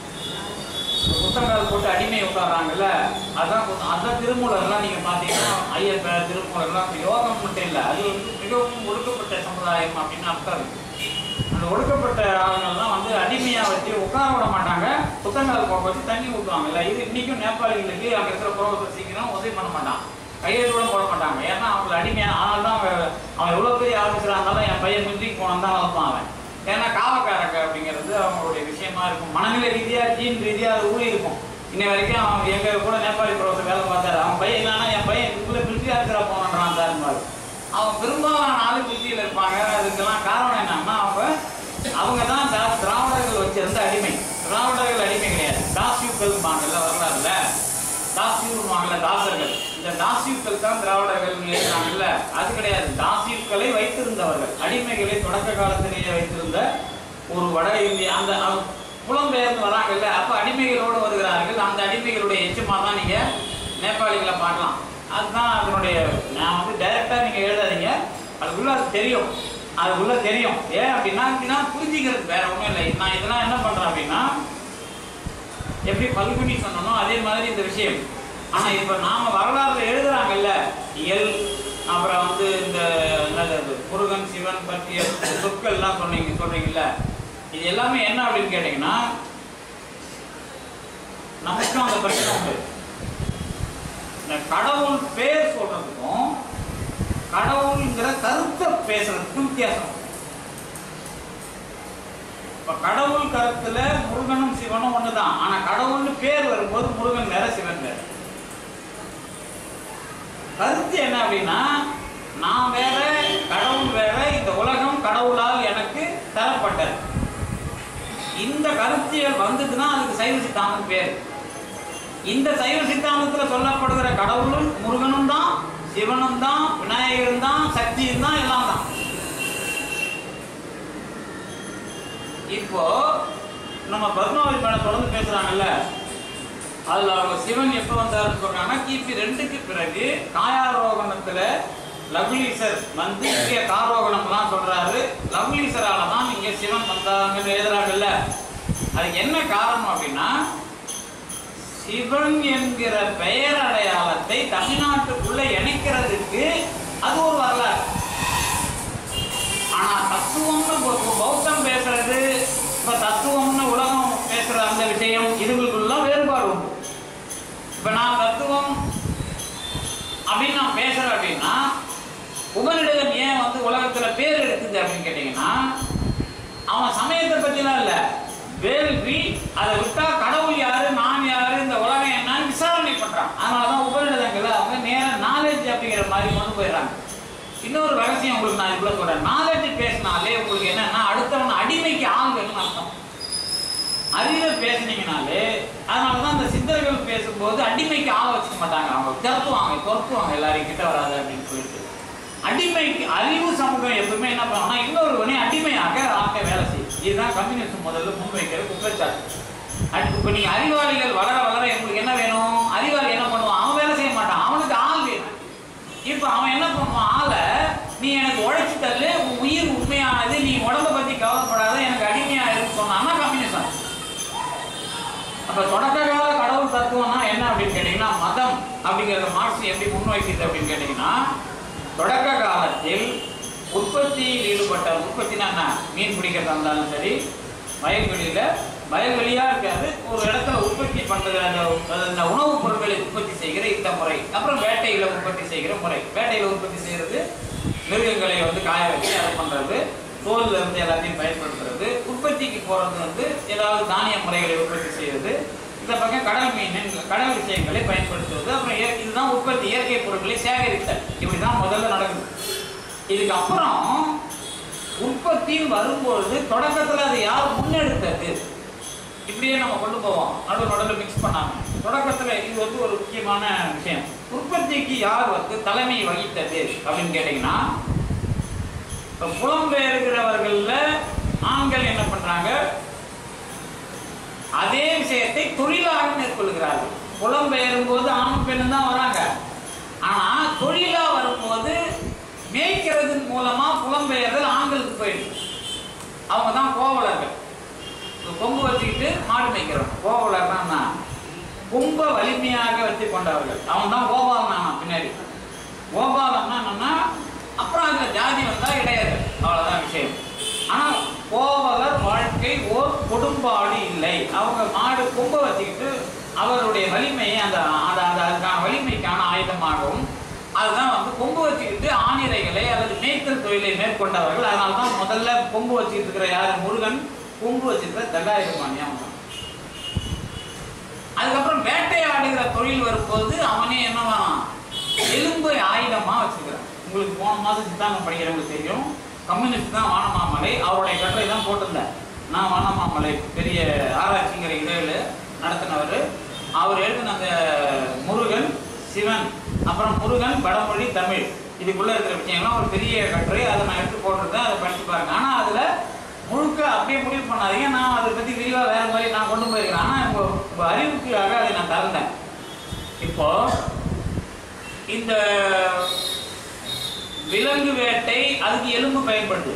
இந்த புத்தகங்கள் போட்டு அடிமை உட்கார்றாங்கல்ல அதான் புத்த- அதான் திருமூலர்லாம் நீங்க பாத்தீங்கன்னா ஐயப்ப திருமூலர்லாம் அப்படி யோகம் மட்டும் இல்லை அது வந்து மிகவும் ஒடுக்கப்பட்ட சமுதாயம் அப்படின்னு அர்த்தம் இருக்கு அந்த ஒடுக்கப்பட்ட ஆளுங்கள் தான் வந்து அடிமையா வச்சு உட்கார விட மாட்டாங்க புத்தகங்கள் போக வச்சு தண்ணி ஊற்றுவாங்கல்ல இது இன்னைக்கும் நேபாளிகளுக்கு அங்க இருக்கிற புரோகத்தை சீக்கிரம் உதவி பண்ண மாட்டான் கையெழுத்து கூட போட மாட்டாங்க ஏன்னா அவங்களை அடிமையா ஆனால் தான் அவங்க அவன் எவ்வளவு பெரிய ஆஃபீஸராக இருந்தாலும் என் பையன் மில்ட்ரிக்கு போனான் தான் வளர்ப்பான் அவன் ஏன்னா காவக்காரங்க அப்படிங்கிறது அவங்களுடைய விஷயமா இருக்கும் மனநிலை ரீதியா ஜீன் ரீதியா அது ஊறி இருக்கும் இன்னை வரைக்கும் அவன் எங்க கூட நேபாளி ப்ரோசர் வேலை பார்த்தாரு அவன் பையன் என்னன்னா என் பையன் உங்களை மில்ட்ரியா இருக்கிற போனான் சார் அவன் பெரும்பாலான ஆளு மில்ட்ரியில் இருப்பாங்க அதுக்கெல்லாம் காரணம் என்னன்னா அவங்க அவங்க தான் தா- திராவிடர்கள் வச்சிருந்த அடிமை திராவிடர்கள் அடிமை கிடையாது தாசியுக்கள் வாங்கல வரலாறுல தாசியுவாங்கல தாசர்கள் இந்த தாசியுக்கள் தான் திராவிடர்கள் எழுதுறாங்கல்ல அது கிடையாது தாசியுக்களை வைத்திருந்தவர்கள் அடிமைகளை தொடக்க காலத்திலேயே வைத்திருந்த ஒரு வட இந்திய அந்த அவ- புலம்பெயர்ந்து வராங்கல்ல அப்ப அடிமைகளோடு வருகிறார்கள் அந்த அடிமைகளுடைய எச்சமா தான் நீங்க நேபாளிகளை பார்க்கலாம் அதுதான் அதனுடைய நான் வந்து டைரக்டா நீங்க எழுதாதீங்க அதுக்குள்ள அது தெரியும் அதுக்குள்ள தெரியும் ஏன் அப்படின்னா அப்படின்னா புரிஞ்சுக்கிறது வேற ஒண்ணும் இல்லை நான் இதெல்லாம் என்ன பண்றேன் அப்படின்னா எப்படி பல்குனி சொன்னனோ அதே மாதிரி இந்த விஷயம் ஆனா இப்ப நாம வரலாறுல எழுதுறாங்கல்ல இயல் அப்புறம் வந்து இந்த என்னது அது, முருகன் சிவன் பற்றிய சொற்கள் எல்லாம் சொன்னீங்க சொல்றீங்கல்ல இது எல்லாமே என்ன அப்படின்னு கேட்டீங்கன்னா நமக்கும் அந்த பிரச்சனை உண்டு இந்த கடவுள் பேர் சொல்றதுக்கும் கடவுள்ங்கிற கருத்தை பேசுறதுக்கும் வித்தியாசம் உண்டு. இப்ப கடவுள் கருத்துல முருகனும் சிவனும் ஒண்ணுதான் ஆனா கடவுள்னு பேர் வரும்போது முருகன் வேற சிவன் வேற கருத்து என்ன அப்படின்னா நான் வேற கடவுள் வேற இந்த உலகம் கடவுளால் எனக்கு தரப்பட்டது இந்த கருத்தியல் வந்ததுன்னா அதுக்கு சைவ சித்தாந்தம் பேர் இந்த சைவ சித்தாந்தத்துல சொல்லப்படுகிற கடவுளும் முருகனும் தான் சிவனும் தான் விநாயகரும் தான் சக்தியும் தான் எல்லாம் தான் இப்போ நம்ம பத்மாவதி மேடம் தொடர்ந்து பேசுறாங்கல்ல அதுல அவங்க சிவன் எப்ப வந்தாருன்னு சொல்றாங்கன்னா கிபி ரெண்டுக்கு பிறகு காயாரோகணத்துல லகுலீசர் வந்து இங்கே காரோகணம்லாம் சொல்றாரு லகுலீசரால தான் இங்க சிவன் வந்தாங்கன்னு எழுதுறாங்கல்ல அதுக்கு என்ன காரணம் அப்படின்னா சிவன் என்கிற பெயர் அடையாளத்தை தமிழ்நாட்டுக்குள்ள இணைக்கிறதுக்கு அது ஒரு வரலாறு ஆனா தத்துவம்னு பௌ- பௌத்தம் பேசுறது இப்ப தத்துவம்னு உலகம் பேசுற அந்த விஷயம் இதுகளுக்குள்ள வேறுபாடு உண்டு இப்ப நான் தத்துவம் அப்படின்னு நான் பேசுறேன் அப்படின்னா உபநிடதம் ஏன் வந்து உலகத்துல பேர் எடுக்குது அப்படின்னு கேட்டீங்கன்னா அவன் சமயத்தை பத்திலாம் இல்ல வேள்வி அதை விட்டா கடவுள் யாரு நான் யாரு இந்த உலகம் என்னன்னு விசாரணை பண்றான் அதனாலதான் உபநிடதங்களை அவங்க நேர நாலேஜ் அப்படிங்கிற மாதிரி கொண்டு போயிடுறாங்க இன்னொரு ரகசியம் உங்களுக்கு நான் இதுக்குள்ள சொல்றேன் நாலேஜ் பேசினாலே உங்களுக்கு என்னன்னா அடுத்தவன் அடிமைக்கு ஆள் வேணும்னு அர்த்தம் அறிவை பேசுனீங்கனாலே அதனாலதான் அந்த சித்தர்கள் பேசும்போது அடிமைக்கு ஆள வச்சுக்க மாட்டாங்க அவங்க திறத்துவாங்க துரத்துவாங்க எல்லாரையும் கிட்ட வராது அப்படின்னு சொல்லிட்டு அடிமைக்கு அறிவு சமூகம் எப்பவுமே என்ன பண்ணுவாங்கன்னா இன்னொருவனை அடிமையாக ஆக்க வேலை செய்யும் இதுதான் கம்யூனிஸ்ட் முதல்ல முன்வைக்கிற குற்றச்சாட்டு அடுத்து இப்போ நீங்க அறிவாளிகள் வளர வளர உங்களுக்கு என்ன வேணும் அறிவாளி என்ன பண்ணுவான் அவன் வேலை செய்ய மாட்டான் அவனுக்கு ஆள் வேணும் இப்போ அவன் என்ன பண்ணுவான் ஆளை நீ எனக்கு உழைச்சி தள்ளு உன் உயிர் உண்மையானது நீ உடம்ப பத்தி கவலைப்படாத எனக்கு அடிமையா இருக்கு சொன்னான்னா கம்யூனிசம் அப்ப தொடக்க கால கடவுள் தத்துவம்னா என்ன அப்படின்னு கேட்டீங்கன்னா மதம் அப்படிங்கறத மார்க்ஸ் எப்படி முன்வைக்குது அப்படின்னு கேட்டீங்கன்னா தொடக்க காலத்தில் உற்பத்தியில் ஈடுபட்ட உற்பத்தினா என்ன மீன் பிடிக்கிறதா இருந்தாலும் சரி வயல்வெளியில வயல்வெளியா இருக்காது ஒரு இடத்துல உற்பத்தி பண்றது அந்த அந்த உணவுப் பொருட்களை உற்பத்தி செய்கிற இந்த முறை அப்புறம் வேட்டையில உற்பத்தி செய்கிற முறை வேட்டையில உற்பத்தி செய்யறது மிருகங்களை வந்து காய வச்சு அதை பண்றது தோல்ல இருந்து எல்லாத்தையும் பயன்படுத்துறது உற்பத்திக்கு போறது வந்து ஏதாவது தானிய முறைகளை உற்பத்தி செய்யறது இந்த பக்கம் கடல் மீன் கடல் விஷயங்களை பயன்படுத்துவது அப்புறம் இய- இதுதான் உற்பத்தி இயற்கை பொருட்களை சேகரித்தல் இப்படிதான் முதல்ல நடக்குது இதுக்கு அப்புறம் உற்பத்தின்னு வரும்பொழுது தொடக்கத்துல அதை யார் முன்னெடுத்தது இப்படியே நம்ம கொண்டு போவோம் நடுவு நடுவில் மிக்ஸ் பண்ணாம தொடக்கத்துல இது வந்து ஒரு முக்கியமான விஷயம் உற்பத்திக்கு யார் வந்து தலைமை வகித்தது அப்படின்னு கேட்டீங்கன்னா இப்ப புலம்பெயர்கிறவர்கள்ல ஆண்கள் என்ன பண்றாங்க அதே விஷயத்தை தொழிலாக மேற்கொள்கிறார்கள் புலம்பெயரும் போது ஆணும் பெண்ணும் தான் வராங்க ஆனா தொழிலா வரும்போது மேய்க்கிறதன் மூலமா புலம்பெயர்தல் ஆண்களுக்கு போயிடுது அவங்க தான் கோவலர்கள் இப்ப கொம்பு வச்சுக்கிட்டு மாடு மேய்க்கிறவங்க கோவலர்னா என்ன? கொம்ப வலிமையாக வச்சு கொண்டவர்கள் அவன் தான் கோபாலன் ஆனான் பின்னாடி கோபாலன்னா என்னன்னா அப்புறம் அதுல ஜாதி வந்தா இடையாது அவ்வளவுதான் விஷயம் ஆனா கோவலர் வாழ்க்கை ஓர் கொடும்பாடு இல்லை அவங்க மாடு கொம்ப வச்சுக்கிட்டு அவருடைய வலிமையை அந்த அந்த அந்த அதுக்கான வலிமைக்கான ஆயுதமாகவும் அதுதான் வந்து கொம்பு வச்சுக்கிட்டு ஆணிரைகளை அல்லது மேய்த்தல் தொழிலை மேற்கொண்டவர்கள் அதனால தான் முதல்ல கொம்பு வச்சுக்கிட்டு இருக்கிற யாரு முருகன் கொம்பு வச்சிருக்கிற தண்டாயுதபாணி அவன் தான். அதுக்கப்புறம் வேட்டையாடுகிற தொழில் வரும்போது அவனே என்னவான் எலும்பை ஆயுதமா வச்சுக்கிறான் உங்களுக்கு போன மாதம் சித்தாந்தம் படிக்கிறவங்களுக்கு தெரியும் கம்யூனிஸ்ட் தான் வானமாமலை அவருடைய கட்டுரை தான் போட்டிருந்தேன் நான் வானமாமலை பெரிய ஆராய்ச்சிங்கிற இதழில் நடத்தினவர் அவர் எழுதின அந்த முருகன் சிவன் அப்புறம் முருகன் வடமொழி தமிழ் இதுக்குள்ள இருக்கிற விஷயங்கள்லாம் ஒரு பெரிய கட்டுரை அதை நான் எடுத்து போட்டிருந்தேன் அதை படிச்சு பாருங்க ஆனா அதுல முழுக்க அப்படியே முடிவு பண்ணாதீங்க நான் அதை பத்தி விரிவா வேற மாதிரி நான் கொண்டு போயிருக்கிறேன் ஆனா உங்க உங்க அறிவுக்காக அதை நான் தரந்தேன் இப்போ இந்த விலங்கு வேட்டை அதுக்கு எலும்பு பயன்படுது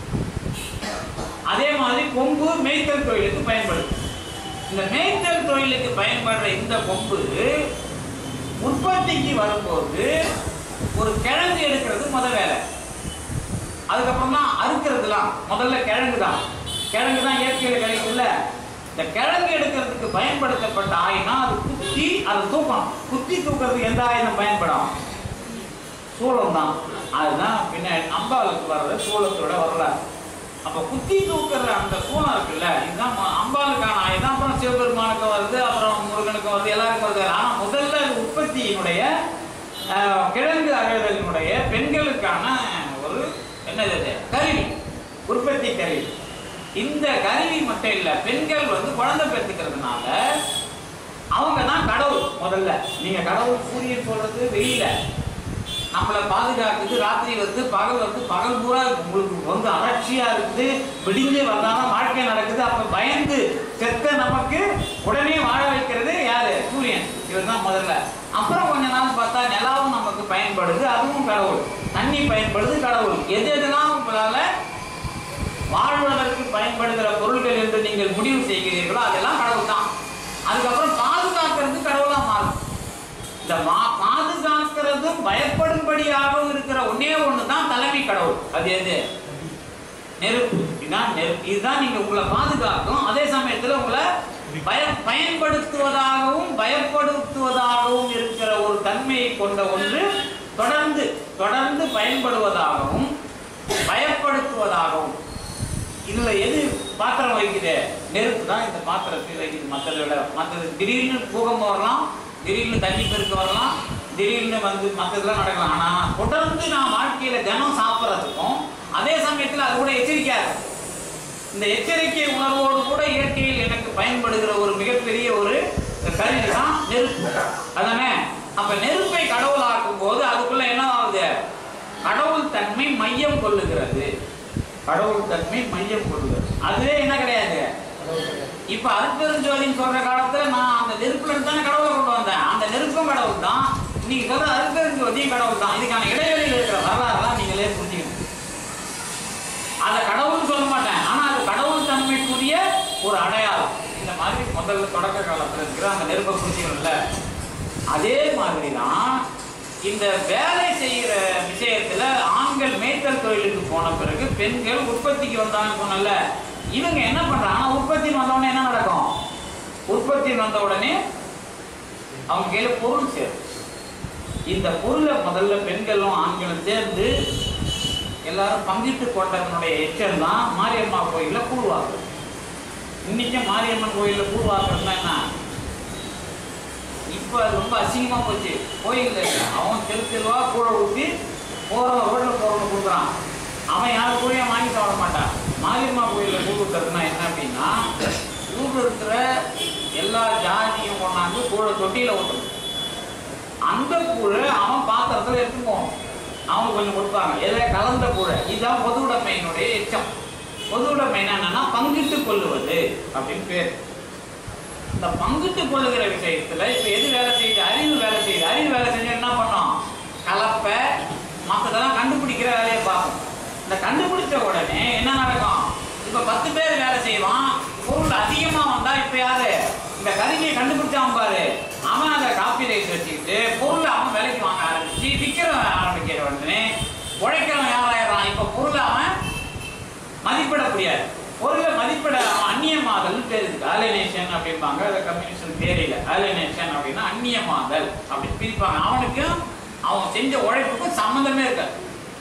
அதே மாதிரி கொம்பு மேய்த்தல் தொழிலுக்கு பயன்படுது இந்த மேய்த்தல் தொழிலுக்கு பயன்படுற இந்த கொம்பு உற்பத்திக்கு வரும்போது ஒரு கிழங்கு எடுக்கிறது முத வேலை அதுக்கப்புறம் தான் அறுக்கிறதுலாம் முதல்ல கிழங்கு தான் கிழங்கு தான் இயற்கையில் கிடைக்கும்ல இந்த கிழங்கு எடுக்கிறதுக்கு பயன்படுத்தப்பட்ட ஆயுதம் அது குத்தி அதை தூக்கணும் குத்தி தூக்கிறதுக்கு எந்த ஆயுதம் பயன்படும் சூளம் தான் அதுதான் பின்னாடி அம்பாளுக்கு வர்றது சூளத்தோட வரலாறு அப்ப குத்தி தூக்குற அந்த சூளம் இருக்குல்ல இதுதான் ம- அம்பாளுக்கான ஆயுதம் அப்புறம் சிவபெருமானுக்கு வருது அப்புறம் முருகனுக்கு வருது எல்லாருக்கும் வருது ஆனா முதல்ல இது உற்பத்தியினுடைய ஆஹ், கிழங்கு அகழ்தலினுடைய பெண்களுக்கான ஒரு என்னது அது? கருவி உற்பத்தி கருவி இந்த கருவி மட்டும் இல்ல பெண்கள் வந்து குழந்தை பெற்றுக்கிறதுனால அவங்க தான் கடவுள் முதல்ல நீங்க கடவுள் சூரியன் சொல்றது வெயில நம்மளை பாதுகாக்குது ராத்திரி வந்து பகல் வந்து பகல் பூரா உங்களுக்கு வந்து அலட்சியா இருக்குது விடிஞ்சு வந்தாலும் வாழ்க்கை நடக்குது அப்ப பயந்து செத்த நமக்கு உடனே வாழ வைக்கிறது யாரு சூரியன் இவர் தான் முதல்ல அப்புறம் கொஞ்ச நாள் பார்த்தா நிலாவும் நமக்கு பயன்படுது அதுவும் கடவுள் தண்ணி பயன்படுது கடவுள் எது எதெல்லாம் உங்களால வாழ்வதற்கு பயன்படுகிற பொருள்கள் என்று நீங்கள் முடிவு செய்கிறீர்களோ அதெல்லாம் கடவுள் தான் அதுக்கப்புறம் பாதுகாக்கிறது கடவுளா மாறும் இந்த மா- பாதுகாக்கிறதும் பயப்படும்படியாகவும் இருக்கிற ஒன்னே ஒண்ணு தான் தலைமை கடவுள் அது எது நெருப்பு இதுதான் நெருப்பு இதுதான் நீங்க உங்களை பாதுகாக்கும் அதே சமயத்துல உங்களை பய பயன்படுத்துவதாகவும் பயப்படுத்துவதாகவும் இருக்கிற ஒரு தன்மையை கொண்ட ஒன்று தொடர்ந்து தொடர்ந்து பயன்படுவதாகவும் பயப்படுத்துவதாகவும் இதுல எது பாத்திரம் வைக்குது நெருப்பு தான் இந்த பாத்திரத்தில் வைக்குது மற்றதை விட மற்றது திடீர்னு பூகம்பம் வரலாம் திடீர்னு தண்ணி பெருக்கு வரலாம் திடீர்னு வந்து மற்றதெல்லாம் நடக்கலாம் ஆனா தொடர்ந்து நான் வாழ்க்கையில தினம் சாப்பிட்றதுக்கும் அதே சமயத்துல அது கூட எச்சரிக்கையா இருக்கும் இந்த எச்சரிக்கை உணர்வோடு கூட இயற்கையில் எனக்கு பயன்படுகிற ஒரு மிகப்பெரிய ஒரு கருவி தான் நெருப்பு அதானே அப்ப நெருப்பை கடவுளாக்கும் போது அதுக்குள்ள என்ன ஆகுது கடவுள் தன்மை மையம் கொள்ளுகிறது கடவுள் தன்மை மையம் கொள்ளுகிறது அதுவே என்ன கிடையாது இப்ப அருட்பெருஞ்சோதின்னு சொல்ற காலத்துல நான் அந்த நெருப்புல இருந்து தானே கடவுளை கொண்டு வந்தேன் அந்த நெருப்பும் கடவுள் தான் இன்னைக்கு சொல்ற அருட்பெருஞ்சோதியும் கடவுள் தான் இதுக்கான இடைவெளியில் இருக்கிற வரலாறுலாம் நீங்களே புரிஞ்சுக்கணும் அதை கடவுள் சொல்ல மாட்டேன் ஆனா அது கடவுள் தன்மைக்குரிய ஒரு அடையாளம் இந்த மாதிரி முதல்ல தொடக்க காலத்துல இருக்கிற அந்த நெருப்பை புரிஞ்சுக்கணும்ல அதே மாதிரி தான் இந்த வேலை செய்யற விஷயத்துல ஆண்கள் மேய்த்தல் தொழிலுக்கு போன பிறகு பெண்கள் உற்பத்திக்கு வந்தாங்கன்னு சொன்னல இவங்க என்ன பண்றாங்கன்னா உற்பத்தி வந்த உடனே என்ன நடக்கும் உற்பத்தி வந்த உடனே அவங்க கையில பொருள் சேரும் இந்த பொருளை முதல்ல பெண்களும் ஆண்களும் சேர்ந்து எல்லாரும் பங்கிட்டு கொண்டவனுடைய எச்சம் தான் மாரியம்மா கோயில்ல கூழ் வாக்கு இன்னைக்கும் மாரியம்மன் கோயில்ல கூழ் வாக்குறதுனா என்ன இப்போ அது ரொம்ப அசிங்கமா போச்சு கோயில்ல அவன் தெரு தெருவா கூழ ஊற்றி போறவன் ரோட்ல போறவன் கொடுக்குறான் அவன் யார் கூழையும் வாங்கி சாப்பிட மாட்டான் மாரியம்மா கோயில்ல கூழ் ஊத்துறதுனா என்ன அப்படின்னா ஊர்ல இருக்கிற எல்லா ஜாதியும் கொண்டாந்து கூழ தொட்டியில ஊற்றணும் அந்த கூழை அவன் பாத்திரத்துல எடுத்துட்டு போகணும் அவனுக்கு கொஞ்சம் கொடுப்பாங்க எதில் கலந்த கூழை இதுதான் பொது உடைமையினுடைய எச்சம் பொது உடைமை என்னன்னா பங்கிட்டு கொள்ளுவது அப்படின்னு பேர் இந்த பங்கிட்டு கொள்ளுகிற விஷயத்துல இப்ப எது வேலை செய்யுது அறிவு வேலை செய்யுது அறிவு வேலை செஞ்சு என்ன பண்ணோம் கலப்பை மற்றதெல்லாம் கண்டுபிடிக்கிற வேலையை பார்க்கும் இந்த கண்டுபிடிச்ச உடனே என்ன நடக்கும் இப்ப பத்து பேர் வேலை செய்வான் பொருள் அதிகமா வந்தா இப்ப யாரு இந்த கருவியை கண்டுபிடிச்சான் பாரு அவன் அதை காப்பி ரைட் வச்சுக்கிட்டு பொருள் அவன் விலைக்கு வாங்க ஆரம்பிச்சு விற்கிறவன் ஆரம்பிக்கிற உடனே உழைக்கிறவன் யாராயிடுறான் இப்ப பொருள் அவன் மதிப்பிட முடியாது பொருளை மதிப்பிட அவன் அந்நியமாதல் பேர் இருக்கு அலினேஷன் அப்படிம்பாங்க அதை கம்யூனிஸ்ட் தேரியில அலினேஷன் அப்படின்னா அந்நியமாதல் அப்படின்னு பிரிப்பாங்க அவனுக்கும் அவன் செஞ்ச உழைப்புக்கும் சம்மந்தமே இருக்காது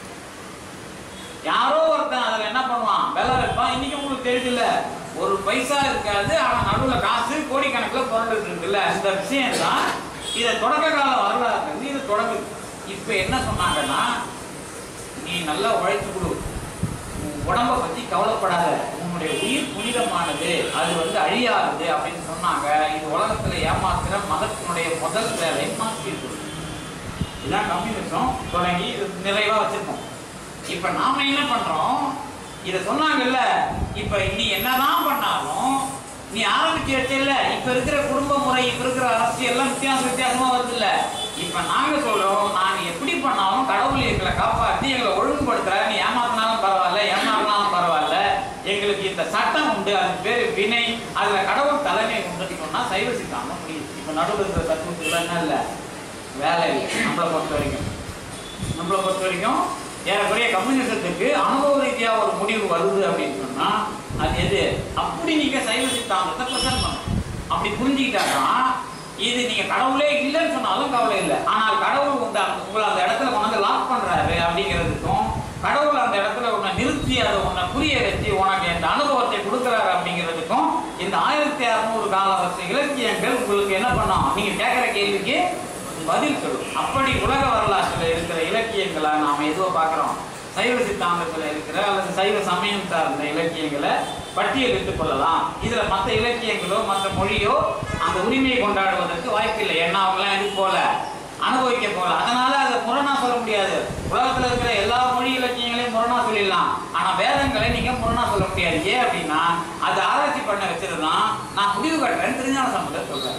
யாரோ ஒருத்தன் அதுல என்ன பண்ணுவான் விலை வைப்பான் இன்னைக்கு உங்களுக்கு தெரியுதுல்ல ஒரு பைசா இருக்காது ஆனா நடுவுல காசு கோடிக்கணக்கில் புரண்டுட்டு இருக்குல்ல இந்த விஷயம் தான் இதை தொடக்க கால வரலாறு இருந்து இது தொடங்குது இப்ப என்ன சொன்னாங்கன்னா நீ நல்லா உழைச்சு கொடு உன் உடம்ப பத்தி கவலைப்படாத உன்னுடைய உயிர் புனிதமானது அது வந்து அழியாதது அப்படின்னு சொன்னாங்க இது உலகத்துல ஏமாத்துற மதத்தினுடைய முதல் வேலை மாற்றி கொடு இதான் கம்யூனிசம் தொடங்கி இது நிறைவா வச்சிருக்கோம் இப்ப நாம என்ன பண்றோம் இத சொன்னாங்கல்ல இப்ப நீ என்னதான் பண்ணாலும் நீ ஆரம்பிச்சு வச்சல இப்ப இருக்கிற குடும்ப முறை இப்ப இருக்கிற அரசியல் எல்லாம் வித்தியாசம் வித்தியாசமா வருது இல்ல இப்ப நாங்க சொல்றோம் நாங்க எப்படி பண்ணாலும் கடவுள் எங்களை காப்பாத்தி எங்களை ஒழுங்குபடுத்துற நீ ஏமாத்தினாலும் பரவாயில்ல ஏமாத்தினாலும் பரவாயில்ல எங்களுக்கு இந்த சட்டம் உண்டு அதுக்கு பேரு வினை அதுல கடவுள் தலைமை உண்டு சொன்னா சைவ சித்தாந்தம் முடியுது இப்ப நடுவில் இருக்கிற தத்துவத்துக்கு என்ன இல்ல வேலை இல்லை நம்மளை பொறுத்த வரைக்கும் நம்மளை பொறுத்த வரைக்கும் ஏறக்குறைய கம்யூனிசத்துக்கு அனுபவ ரீதியா ஒரு முடிவு வருது அப்படின்னு சொன்னா அது எது அப்படி நீங்க சைவ சித்தாந்தத்தை பிரசன்ட் பண்ணணும் அப்படி புரிஞ்சுக்கிட்டாதான் இது நீங்க கடவுளே இல்லைன்னு சொன்னாலும் கவலை இல்லை ஆனால் கடவுள் உண்டு அந்த- உங்களை அந்த இடத்துல கொண்டாந்து லாக் பண்றாரு அப்படிங்கிறதுக்கும் கடவுள் அந்த இடத்துல உன்னை நிறுத்தி அதை உன்னை புரிய வச்சு உனக்கு இந்த அனுபவத்தை கொடுக்குறாரு அப்படிங்கிறதுக்கும் இந்த ஆயிரத்தி அறுநூறு கால வருஷ இலக்கியங்கள் உங்களுக்கு என்ன பண்ணும் நீங்க கேட்குற கேள்விக்கு பதில் சொல்லும் அப்படி உலக வரலாற்றில் இருக்கிற இலக்கியங்களை நாம எதுவோ பார்க்குறோம் சைவ சித்தாந்தத்தில் இருக்கிற அல்லது சைவ சமயம் சார்ந்த இலக்கியங்களை பட்டியலிட்டுக் கொள்ளலாம் இதுல மற்ற இலக்கியங்களோ மற்ற மொழியோ அந்த உரிமையை கொண்டாடுவதற்கு வாய்ப்பில்லை ஏன்னா அவங்களாம் இது போல அனுபவிக்க போல அதனால அதை முரணா சொல்ல முடியாது உலகத்துல இருக்கிற எல்லா மொழி இலக்கியங்களையும் முரணா சொல்லிடலாம் ஆனா வேதங்களை நீங்க முரணா சொல்ல முடியாது ஏன் அப்படின்னா அது ஆராய்ச்சி பண்ண வச்சிருந்தான் நான் முடிவு கட்டுறேன்னு திருஞான சம்பந்தர் சொல்றாரு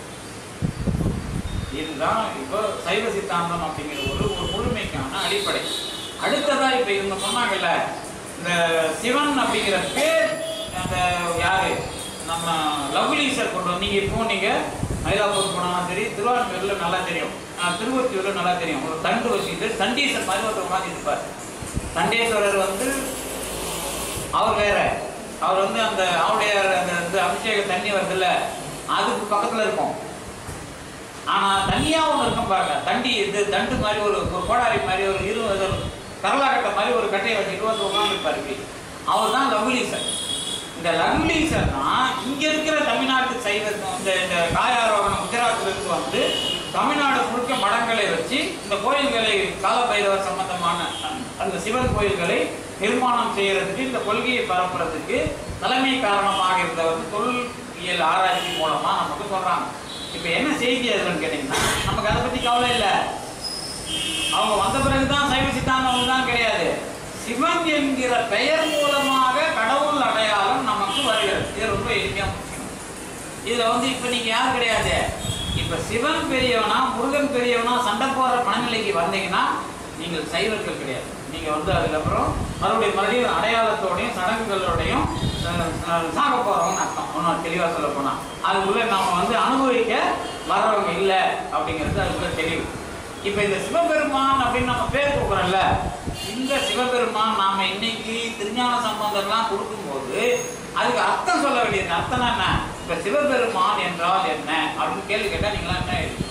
இதுதான் இப்போ சைவ சித்தாந்தம் அப்படிங்கிற ஒரு ஒரு முழுமைக்கான அடிப்படை அடுத்ததா இப்ப இவங்க சொன்னாங்கல்ல இந்த சிவன் அப்படிங்கிற பேர் அந்த யாரு நம்ம லவ்லீசர் கொண்டு வந்து நீங்க இப்போ நீங்க மயிலாப்பூர் போனாலும் சரி திருவாரூர்ல நல்லா தெரியும் ஆஹ் திருவொற்றியூர்ல நல்லா தெரியும் ஒரு தண்டு வச்சுட்டு சண்டீசர் மாதிரி ஒருத்தர் உட்காந்துட்டு இருப்பார் சண்டேஸ்வரர் வந்து அவர் வேற அவர் வந்து அந்த அவருடைய அந்த இது அபிஷேக தண்ணி வருதுல்ல அதுக்கு பக்கத்துல இருக்கும் ஆனா தனியா ஒண்ணு இருக்கும் பாருங்க தண்டி இது தண்டு மாதிரி ஒரு ஒரு கோடாரி மாதிரி ஒரு இருபது கரலாக்கட்டை மாதிரி ஒரு கட்டையை வச்சு இருபது உட்காந்துருப்பாரு இப்படி அவர் தான் லவ்லீசர் இந்த லவ்லீசர் தான் இங்க இருக்கிற தமிழ்நாட்டு சைவ இந்த இந்த காயாரோகணம் குஜராத்ல இருந்து வந்து தமிழ்நாடு முழுக்க மடங்களை வச்சு இந்த கோயில்களை காலபைரவர் சம்பந்தமான அந்த சிவன் கோயில்களை நிர்மாணம் செய்யறதுக்கு இந்த கொள்கையை பரப்புறதுக்கு தலைமை காரணமாக இருந்தவர் தொல்லியல் ஆராய்ச்சி மூலமா நமக்கு சொல்றாங்க இப்ப என்ன செய்தி அதுன்னு கேட்டீங்கன்னா நமக்கு அதை பத்தி கவலை இல்லை அவங்க வந்த பிறகுதான் சைவ சித்தாந்தம் தான் கிடையாது சிவன் என்கிற பெயர் மூலமாக கடவுள் அடையாளம் நமக்கு வருகிறது இது ரொம்ப எளிமையா முடிக்கணும் இதுல வந்து இப்ப நீங்க யார் கிடையாது இப்ப சிவன் பெரியவனா முருகன் பெரியவனா சண்டை போடுற மனநிலைக்கு வந்தீங்கன்னா நீங்கள் சைவர்கள் கிடையாது நீங்க வந்து அதுக்கப்புறம் மறுபடியும் மறுபடியும் அடையாளத்தோடையும் சடங்குகளோடையும் அஹ், அஹ், சாக போறவங்க அர்த்தம் ஒன்றும் தெளிவா சொல்ல போனா அதுக்குள்ள நாம வந்து அனுபவிக்க வர்றவங்க இல்லை அப்படிங்கிறது அதுக்குள்ள தெளிவு இப்ப இந்த சிவபெருமான் அப்படின்னு நம்ம பேர் கொடுக்குறோம்ல இந்த சிவபெருமான் நாம இன்னைக்கு திருஞான சம்பந்தம்லாம் கொடுக்கும்போது அதுக்கு அர்த்தம் சொல்ல வேண்டியது அர்த்தம் என்ன இப்ப சிவபெருமான் என்றால் என்ன அப்படின்னு கேள்வி கேட்டா நீங்களாம் என்ன எழுதுவீங்க?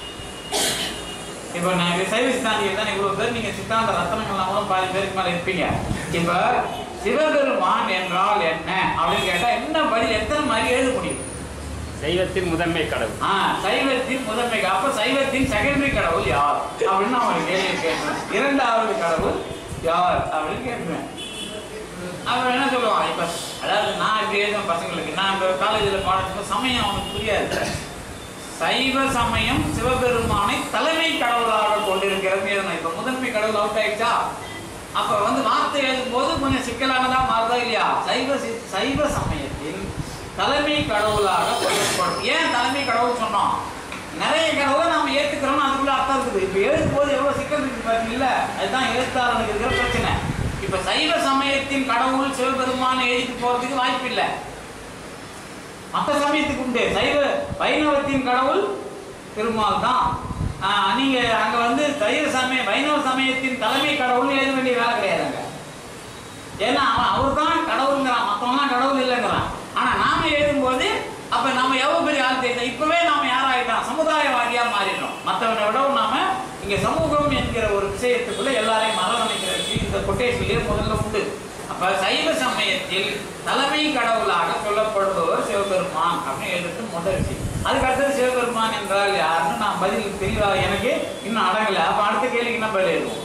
இப்ப நான் இப்ப சைவ சித்தாந்திகள் தான் இவ்வளவு பேர் நீங்க சித்தாந்த ரத்தனங்கள்லாம் கூட பாதி பேருக்கு மேல இருப்பீங்க இப்ப சிவபெருமான் என்றால் என்ன அப்படின்னு கேட்டா என்ன பதில் எத்தனை மாதிரி எழுத முடியும் சைவத்தின் முதன்மை கடவுள் ஆ, சைவத்தின் முதன்மை அப்ப சைவத்தின் செகண்டரி கடவுள் யார் அப்படின்னு நான் ஒரு கேள்வி கேட்கிறேன் இரண்டாவது கடவுள் யார் அப்படின்னு கேட்கிறேன் அவர் என்ன சொல்லுவான் இப்ப அதாவது நான் இப்படி எழுதுவேன் பசங்களுக்கு நான் இப்ப காலேஜில் பாடத்துக்கு சமயம் அவனுக்கு புரியாது சைவ சமயம் சிவபெருமானை தலைமை கடவுளாக கொண்டிருக்கிறது எழுதணும் இப்ப முதன்மை கடவுள் அவுட் ஆயிடுச்சா அப்ப வந்து வார்த்தை எழுதும் போது கொஞ்சம் சிக்கலானதா மாறுதா இல்லையா சைவ சி- சைவ சமயத்தில் தலைமை கடவுளாக கொள்ளப்படும் ஏன் தலைமை கடவுள் சொன்னோம் நிறைய கடவுளை நாம ஏத்துக்கிறோம் அதுக்குள்ள அர்த்தம் இருக்குது இப்ப எழுதும் போது எவ்வளவு சிக்கல் இருக்கு பாத்தீங்கல்ல அதுதான் எழுத்தாளனுக்கு இருக்கிற பிரச்சனை இப்ப சைவ சமயத்தின் கடவுள் சிவபெருமான் எழுதிட்டு போறதுக்கு வாய்ப்பு இல்லை மற்ற சமயத்துக்கு உண்டு சைவ வைணவத்தின் கடவுள் பெருமாள் தான் ஆஹ் நீங்க அங்க வந்து சைவ சமய வைணவ சமயத்தின் தலைமை கடவுள் எழுத வேண்டிய வேலை கிடையாதுங்க ஏன்னா அவன் அவர் தான் கடவுளுங்கிறான் மற்றவங்களாம் கடவுள் இல்லைங்கிறான் ஆனா நாம எழுதும்போது அப்ப நம்ம எவ்வளவு பெரிய ஆள் தெரியும் இப்பவே நாம யாராயிட்டோம் சமுதாயவாதியா மாறிடுறோம் மற்றவனை விடவும் நாம இங்க சமூகம் என்கிற ஒரு விஷயத்துக்குள்ள எல்லாரையும் அரவணைக்கிறதுக்கு இந்த கொட்டேஷன்லயே முதல்ல உண்டு அப்ப சைவ சமயத்தில் தலைமை கடவுளாக சொல்லப்படுபவர் சிவபெருமான் அப்படின்னு எழுதுறது முதல் விஷயம் அதுக்கு அடுத்தது சிவபெருமான் என்றால் யாருன்னு நான் பதில் தெளிவா எனக்கு இன்னும் அடங்கல அப்ப அடுத்த கேள்விக்கு என்ன பதில் எழுதுவோம்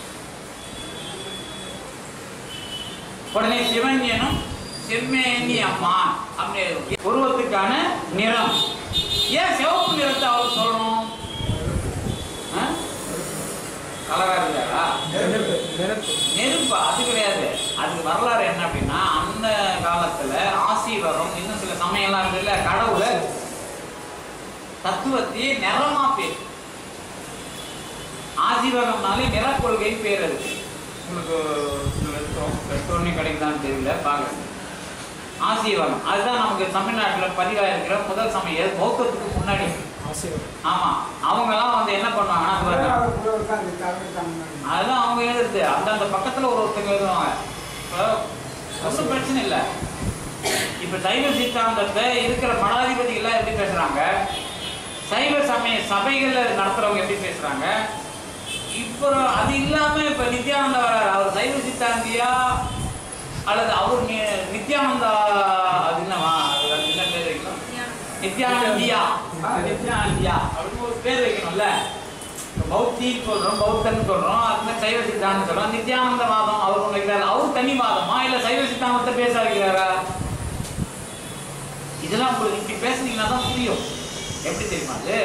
உடனே சிவன் எனும் செம்மேனி அம்மான் அப்படின்னு எழுதுவோம். உருவத்துக்கான நிறம் ஏன் சிவப்பு நிறத்தை அவர் சொல்லணும் ஆ? கலரா இருந்தாரா நெருப்பு நெருப்பு நெருப்பா அது கிடையாது அதுக்கு வரலாறு என்ன அப்படின்னா அந்த காலத்துல ஆசீவகம் இன்னும் சில சமயம்லாம் இருக்குல்ல கடவுளை தத்துவத்தையே நிறமா பேர் ஆசீவகம்னாலே நிற கொள்கை பேர் இருக்கு உங்களுக்கு வெட்டோம் வெட்டோன்னு கிடைக்குதான்னு தெரியல பாருங்க ஆசீவகம் அதுதான் நமக்கு தமிழ்நாட்டுல பதிவாயிருக்கிற முதல் சமயம் பௌத்தத்துக்கு முன்னாடி ஆசீர்வாதம் ஆமா அவங்கெல்லாம் வந்து என்ன பண்ணுவாங்கன்னா அது பாருங்க. புலவர் தான் இந்த தமிழ் தமிழ் அதெல்லாம் அவங்க எழுதுறது அந்தந்த பக்கத்துல ஒரு ஒருத்தங்க எழுதுவாங்க இப்போ ஒன்றும் பிரச்சனை இல்லை இப்போ சைவ சித்தாந்தத்தை இருக்கிற மடாதிபதிகள்லாம் எப்படி பேசுறாங்க சைவ சமய சபைகள்ல நடத்துறவங்க எப்படி பேசுறாங்க இப்போ அது இல்லாம இப்ப நித்யானந்தா வராரு அவர் சைவ சித்தாந்தியா அல்லது அவர் நி- நித்யானந்தா அது என்னவா அது அது என்ன பேர் வைக்கணும் நித்யானந்தியா ஆ, நித்யானந்தியா அப்படின்னு ஒரு பேர் வைக்கணும்ல இப்ப பௌத்தி சொல்றோம் பௌத்தன் சொல்றோம் அது மாதிரி சைவ சித்தாந்தம் சொல்றோம் நித்யானந்தவாதம் அவர் ஒண்ணு வைக்கிறாரு அவர் தனி வாதமா இல்ல சைவ சித்தாந்தத்தை பேச வைக்கிறாரா இதெல்லாம் உங்களுக்கு இப்படி பேசுனீங்கன்னா தான் புரியும் எப்படி தெரியுமா அது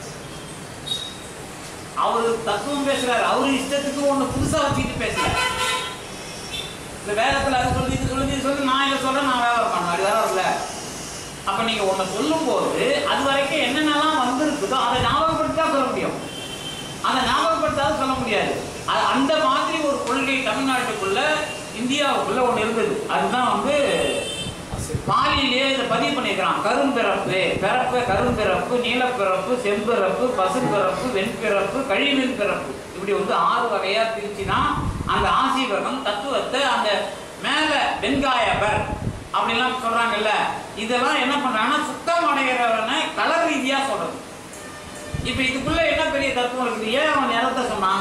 அவரு தத்துவம் பேசுறாரு அவரு இஷ்டத்துக்கு ஒண்ணு புதுசா வச்சுக்கிட்டு பேசல இந்த வேதத்துல அது சொல்லி இது சொல்லி இது சொல்லி நான் இதை சொல்றேன் நான் வேலை பண்ணணும் அது வேலை இல்ல அப்ப நீங்க ஒண்ணு சொல்லும் போது அது வரைக்கும் என்னென்னலாம் வந்திருக்குதோ அதை ஞாபகப்படுத்தா சொல்ல முடியும் அதை ஞாபகப்படுத்தாத சொல்ல முடியாது அது அந்த மாதிரி ஒரு கொள்கை தமிழ்நாட்டுக்குள்ள இந்தியாவுக்குள்ள ஒண்ணு இருந்தது அதுதான் வந்து பாலியிலேயே இதை பதிவு பண்ணியிருக்கிறான் கரும்பிறப்பு பிறப்பு கரும்பிறப்பு நீலப்பிறப்பு செம்பிறப்பு பசும்பிறப்பு வெண்பிறப்பு கழிவின் பிறப்பு இப்படி வந்து ஆறு வகையா பிரிச்சுனா அந்த ஆசீவகம் தத்துவத்தை அந்த மேல வெண்காயபர் அப்படிலாம் சொல்றாங்கல்ல இதெல்லாம் என்ன பண்றாங்கன்னா சுத்தம் அடைகிறவனை கலர் ரீதியா சொல்றது இப்ப இதுக்குள்ள என்ன பெரிய தத்துவம் இருக்குது ஏன் அவன் நிறத்தை சொன்னான்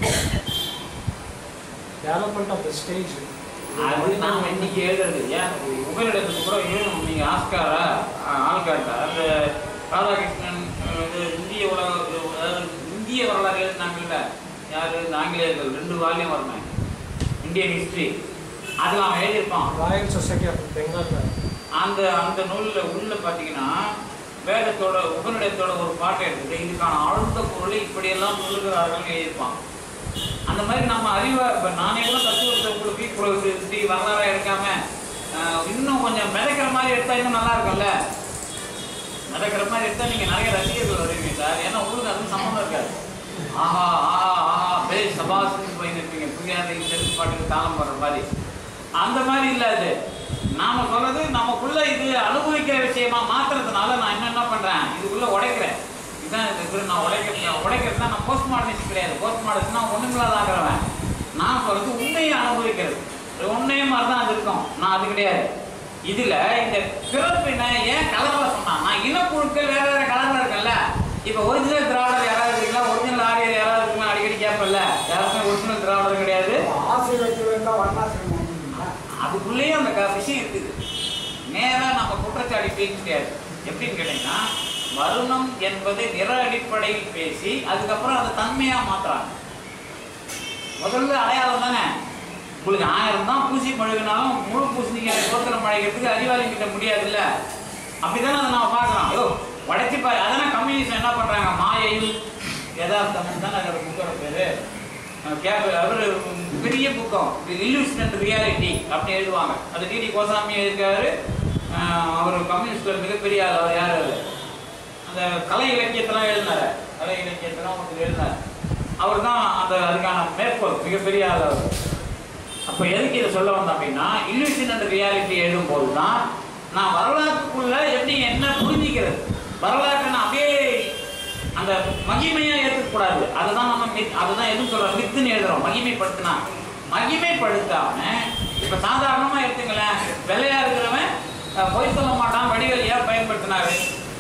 டெவலப்மெண்ட் ஆஃப் த ஸ்டேஜ் அது நாம இன்னைக்கு எழுதுறது ஏன் உங்களிடத்துக்கு கூட எழுதணும் நீங்க ஆஸ்காரா அஹ், ஆல்காட்டா அந்த ராதாகிருஷ்ணன் அஹ், இது இந்திய உலக இது, அதாவது இந்திய வரலாறு எழுதினாங்கல்ல யாரு இந்த ஆங்கிலேயர்கள் ரெண்டு வால்யம் வரணும் இந்தியன் ஹிஸ்டரி அதில் அவன் எழுதியிருப்பான் ராயல் சொசைட்டி ஆஃப் பெங்கால் அந்த அந்த நூல்ல உள்ள பார்த்தீங்கன்னா வேதத்தோட உபநிடத்தோட ஒரு பாட்டை எடுத்துட்டு இதுக்கான ஆழ்ந்த பொருளை இப்படியெல்லாம் சொல்லுகிறார்கள் எழுதியிருப்பான் அந்த மாதிரி நம்ம அறிவை இப்போ நானே கூட தத்துவத்தை உங்களுக்கு இப்போ இப்படி வரலாறா எடுக்காம ஆஹ், இன்னும் கொஞ்சம் மிதக்கிற மாதிரி எடுத்தா இன்னும் நல்லா இருக்கும்ல மிதக்கிற மாதிரி எடுத்தா நீங்க நிறைய ரசிகர்கள் வருவீங்க சார் ஏன்னா உங்களுக்கு அதுவும் சம்மந்தம் இருக்காது ஆஹா ஆஹா ஆஹா பே சபாசுக்கு போயிருப்பீங்க புரியாத செல்ஃப் பாட்டுக்கு தாளம் போடுற மாதிரி அந்த மாதிரி இல்ல அது நாம சொல்றது நமக்குள்ள இது அனுபவிக்கிற விஷயமா மாத்துறதுனால நான் என்ன என்ன பண்றேன் இதுக்குள்ள உடைக்கிறேன் இதான் இது நான் உடைக்கிறேன் உடைக்கிறதுனா நான் போஸ்ட் மாடர்னிஸ்ட் கிடையாது போஸ்ட் மாடர்னிஸ்ட்னா ஒண்ணுமில்லாதாகிறவன் நான் சொல்றது உண்மையை அனுபவிக்கிறது உண்மையே மாதிரி தான் அது இருக்கும் நான் அது கிடையாது இதுல இந்த பிறப்பினை ஏன் கலர்ல சொன்னான் நான் இனக்குழுக்கள் வேற வேற கலர்ல இருக்கேன்ல இப்ப ஒரிஜினல் திராவிடர் யாராவது இருக்கீங்களா ஒரிஜினல் ஆரியர் யாராவது இருக்குங்களா அடிக்கடி கேட்பல யாருமே ஒரிஜினல் திராவிடர் கிடையாது ஆசீர்வத்தில் இருந்தால் வர்ணாசிரமம் அதுக்குள்ளேயே அந்த க- விஷயம் இருக்குது நேரா நம்ம குற்றச்சாட்டு பேச முடியாது எப்படின்னு கேட்டீங்கன்னா வருணம் என்பதை நிற அடிப்படையில் பேசி அதுக்கப்புறம் அதை தன்மையா மாத்துறாங்க முதல்ல அடையாளம் தானே உங்களுக்கு ஆயிரம் தான் பூசி பழகினாலும் முழு பூசணிக்காய் சோத்திரம் பழகிறதுக்கு அறிவாளி கிட்ட முடியாதுல்ல அப்படிதானே அதை நம்ம பார்க்கலாம் ஐயோ உடைச்சு பாரு அதானே கம்யூனிஸ்ட் என்ன பண்றாங்க மாயையில் யதார்த்தம் தானே அதோட புக்கோட பேரு அஹ் கேப் அவரு பெரிய புக்கம் இல்லூஷன் அண்ட் ரியாலிட்டி அப்படி எழுதுவாங்க அது டிடி கோசாமி இருக்காரு அஹ் அவர் கம்யூனிஸ்ட்ல மிகப்பெரிய ஆள் அவர் யார் அவரு அந்த கலை இலக்கியத்தெல்லாம் எழுதினாரு கலை இலக்கியத்தெல்லாம் ஒருத்தர் எழுதினார் அவர் தான் அந்த அதுக்கான மேற்கோள் மிகப்பெரிய ஆள் அவர் அப்போ எதுக்கு இதை சொல்ல வந்தேன் அப்படின்னா இல்லூஷன் அண்ட் ரியாலிட்டி எழுதும்போது தான் நான் வரலாற்றுக்குள்ள எப்படி என்ன புரிஞ்சிக்கிறது வரலாற்றை நான் அப்படியே அந்த மகிமையா ஏற்றுக்கூடாது அதுதான் நம்ம மித் அதுதான் எதுவும் சொல்றோம் மித்துன்னு எழுதுறோம் மகிமைப்படுத்தினா மகிமைப்படுத்தாம இப்ப சாதாரணமா எடுத்துங்களேன் வெள்ளையா இருக்கிறவன் அஹ், பொய் சொல்ல மாட்டான் வடிவேல் ஏன் பயன்படுத்தினாரு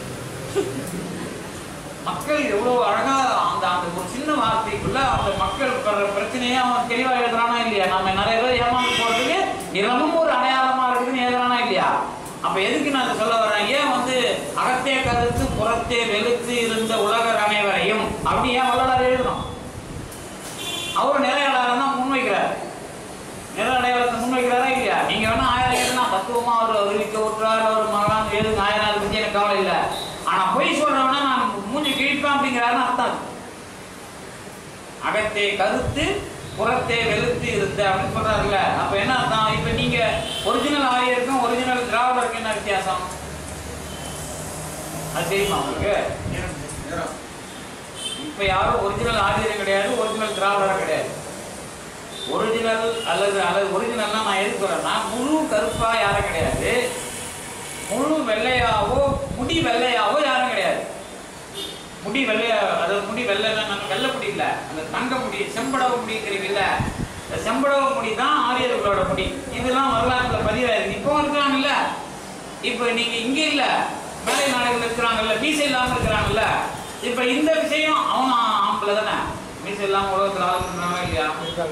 மக்கள் எவ்வளவு அழகா அந்த அந்த ஒரு சின்ன வார்த்தைக்குள்ள அந்த மக்கள் படுற பிரச்சனையை அவன் தெளிவா எழுதுறானா இல்லையா நம்ம நிறைய பேர் ஏமாந்து போறதுக்கு நிறமும் ஒரு அடையாளமா இருக்குதுன்னு எழுதுறானா இல்லையா அப்ப எதுக்கு நான் இதை சொல்ல வரேன் ஏன் வந்து அகத்தே கருத்து புறத்தே வெளுத்து இருந்த உலகர் அனைவரையும் அப்படி ஏன் வள்ளலார் எழுதணும் அவரு நிறைய அடையாளம் தான் முன்வைக்கிறார் நிற அடையாளத்தை முன்வைக்கிறாரா இல்லையா நீங்க வேணா ஆயிரம் எழுதுனா தத்துவமா அவர் அவருக்கு விட்டுறாரு அவர் மகளான் எழுதுங்க ஆயிரம் அதை பத்தி எனக்கு கவலை இல்லை ஆனா பொய் சொல்றவனா நான் மூஞ்சி கிழிப்பேன் அப்படிங்கிறாருன்னு அர்த்தம் அது. அகத்தே கருத்து புறத்தே வெளுத்து இருந்த அப்படின்னு சொல்றாருல்ல அப்ப என்ன அர்த்தம் இப்ப நீங்க ஒரிஜினல் ஆரியருக்கும் ஒரிஜினல் திராவிடருக்கும் என்ன வித்தியாசம் அது தெரியுமா உங்களுக்கு இப்ப யாரும் ஒரிஜினல் ஆரியரும் கிடையாது ஒரிஜினல் திராவிடரும் கிடையாது ஒரிஜினல் அல்லது அல்லது ஒரிஜினல்னா நான் எதுக்கு வரேன்னா முழு கருப்பா யாரும் கிடையாது முழு வெள்ளையாவோ முடி வெள்ளையாவோ யாரும் கிடையாது முடி வெள்ளையா அதாவது முடி வெள்ளைன்னா நம்ம வெள்ளை முடி இல்ல அந்த தங்க முடி செம்படவ முடிங்கிறீங்கல்ல இந்த செம்படவ முடி தான் ஆரியர்களோட முடி இதெல்லாம் வரலாற்றுல பதிவாயிருக்கு இப்போ இருக்கிறாங்கல்ல இப்போ நீங்க இங்க இல்ல மேலை நாடுகள் இருக்கிறாங்கல்ல மீசை இல்லாம இருக்கிறாங்கல்ல இப்ப இந்த விஷயம் அவன் ஆம்பளை தானே மீசை இல்லாம உலகத்துல ஆள் இருக்கிறாங்களா இல்லையா இருக்காங்க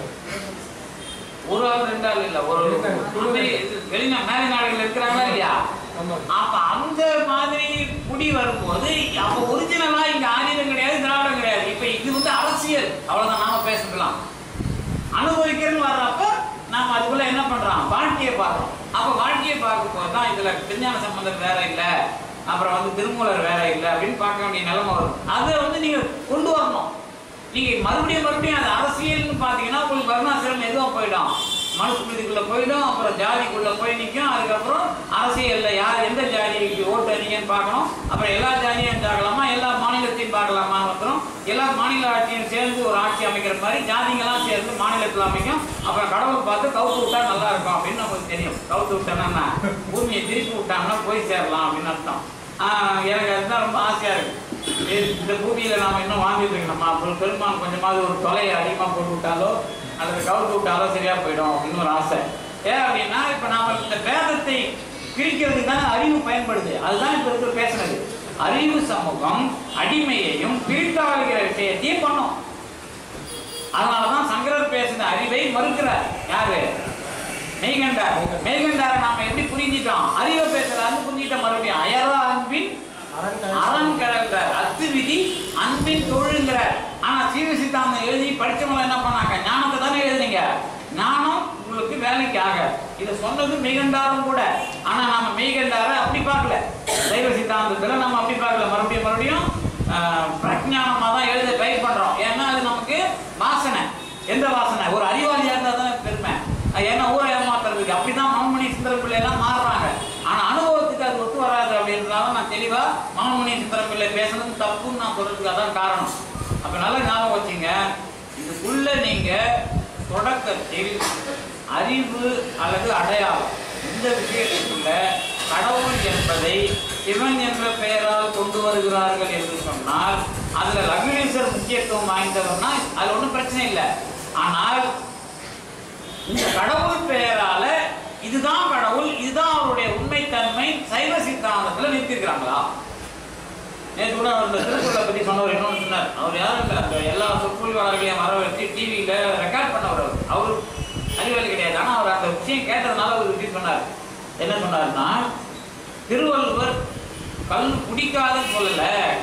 ஒரு ஆள் ரெண்டு ஆள் இல்ல ஒரு இருக்காங்க. அமெரி- இது வெளிநா மேலை நாடுகள் இருக்கிறாங்களா இல்லையா ஆமாம் அப்ப அந்த மாதிரி முடி வரும்போது அப்ப ஒரிஜினலா இங்க ஆரியரும் கிடையாது திராவிடம் கிடையாது இப்ப இது வந்து அரசியல் அவ்வளவுதான் நாம பேசிக்கலாம் அனுபவிக்கிறன்னு வர்றப்ப நாம அதுக்குள்ள என்ன பண்றோம் வாழ்க்கையை பார்க்கறோம் அப்ப வாழ்க்கையை பார்க்கும்போது தான் இதுல திருஞான சம்பந்தர் வேற இல்ல அப்புறம் வந்து திருமூலர் வேற இல்ல அப்படின்னு பார்க்க வேண்டிய நிலைமை வரும் அதை வந்து நீங்க கொண்டு வரணும் நீங்க மறுபடியும் மறுபடியும் அது அரசியல்னு பாத்தீங்கன்னா உங்களுக்கு வருணாசிரம் எதுவும் போயிடும் மனுஸ்மிருதிக்குள்ள போயிடும் அப்புறம் ஜாதிக்குள்ள போய் நிற்கும் அதுக்கப்புறம் அரசியல்ல யார் எந்த ஜாதிக்கு ஓட்டு அடிங்கன்னு பார்க்கணும் அப்புறம் எல்லா ஜாதியும் பார்க்கலாமா எல்லா மாநிலத்தையும் பார்க்கலாமா அப்புறம் எல்லா மாநில ஆட்சியும் சேர்ந்து ஒரு ஆட்சி அமைக்கிற மாதிரி ஜாதிங்கெல்லாம் சேர்ந்து மாநிலத்தில் அமைக்கும் அப்புறம் கடவுள் பார்த்து கவுத்து விட்டா நல்லா இருக்கும் அப்படின்னு நமக்கு தெரியும் கவுத்து விட்டானா என்ன? பூமியை திருப்பி விட்டாங்கன்னா போய் சேரலாம் அப்படின்னு அர்த்தம் ஆஹ் எனக்கு அதுதான் ரொம்ப ஆசையா இருக்கு இது- இந்த பூமியில நாம இன்னும் வாழ்ந்துட்டு இருக்கணுமா அப்புறம் பெருமான் கொஞ்சமாவது ஒரு தொலையை அதிகமா போட்டு விட்டாலோ அல்லது கவுத்து விட்டாலோ சரியா போயிடும் அப்படின்னு ஒரு ஆசை ஏன் அப்படின்னா இப்ப நாம இந்த வேதத்தை பிரிக்கிறதுக்கு தானே அறிவு பயன்படுது அதுதான் இப்ப இருக்கிற பேசுனது அறிவு சமூகம் அடிமையையும் பிரித்தாளுகிற விஷயத்தையும் பண்ணும் அதனாலதான் சங்கரர் பேசின அறிவை மறுக்கிறார் யாரு மெய்கண்டார் மெய்கண்டாரை நாம எப்படி புரிஞ்சிட்டோம் அறிவை பேசுறாரு புரிஞ்சிட்டோம் மறுபடியும் அயரா அன்பின் அரண் கடல்கிறார் அத்து விதி அன்பின் தொழுங்கிறார் ஆனா சீவ சித்தாந்தம் எழுதி படிச்சவங்க என்ன பண்ணாங்க ஞானத்தை தானே எழுதுனீங்க ஞானம் உங்களுக்கு வேலைக்கு ஆக இதை சொன்னது மெய்கண்டாரும் கூட ஆனா நாம மெய்கண்டார அப்படி பார்க்கல சைவ சித்தாந்தத்துல நம்ம அப்படி பார்க்கல மறுபடியும் மறுபடியும் ஆஹ், பிரஜானமா தான் எழுத ட்ரை பண்றோம் ஏன்னா அது நமக்கு வாசனை எந்த வாசனை ஒரு அறிவாளியா இருந்தா தானே பெருமை அது ஏன்னா ஊரை ஏமாத்துறதுக்கு அப்படிதான் மனோமணி சுந்தர பிள்ளை எல்லாம் மாறுறாங்க ஆனா அனுபவத்துக்கு அது ஒத்து வராது அப்படின்றதால நான் தெளிவா மனோமணி சுந்தர பிள்ளை பேசுனது தப்புன்னு நான் சொல்றதுக்கு அதான் காரணம் அப்ப நல்லா ஞாபகம் வச்சுங்க இதுக்குள்ள நீங்க தொடக்கத்தில் அறிவு அல்லது அடையாளம் இந்த விஷயத்துக்குள்ள கடவுள் என்பதை சிவன் என்ற பெயரால் கொண்டு வருகிறார்கள் என்று சொன்னால் அதுல லக்னேஸ்வர் முக்கியத்துவம் வாய்ந்தவர்னா அது ஒன்றும் பிரச்சனை இல்லை ஆனால் இந்த கடவுள் பெயரால இதுதான் கடவுள் இதுதான் அவருடைய உண்மைத்தன்மை சைவ சித்தாந்தத்துல நிறுத்திருக்கிறாங்களா நேற்று கூட அவர் இந்த திருக்குறளை பத்தி சொன்னவர் இன்னொன்று சொன்னார் அவர் யாரும் இல்லை அந்த எல்லா சொற்பொழிவாளர்களையும் வர வச்சு டிவியில ரெக்கார்ட் பண்ணவர் அவர் அவர் அறிவாளி கிடையாது ஆனா அவர் அந்த விஷயம் கேட்டதுனால ஒரு விஷயம் சொன்னார் என்ன சொன்னார்னா திருவள்ளுவர் கல் குடிக்காதுன்னு சொல்லல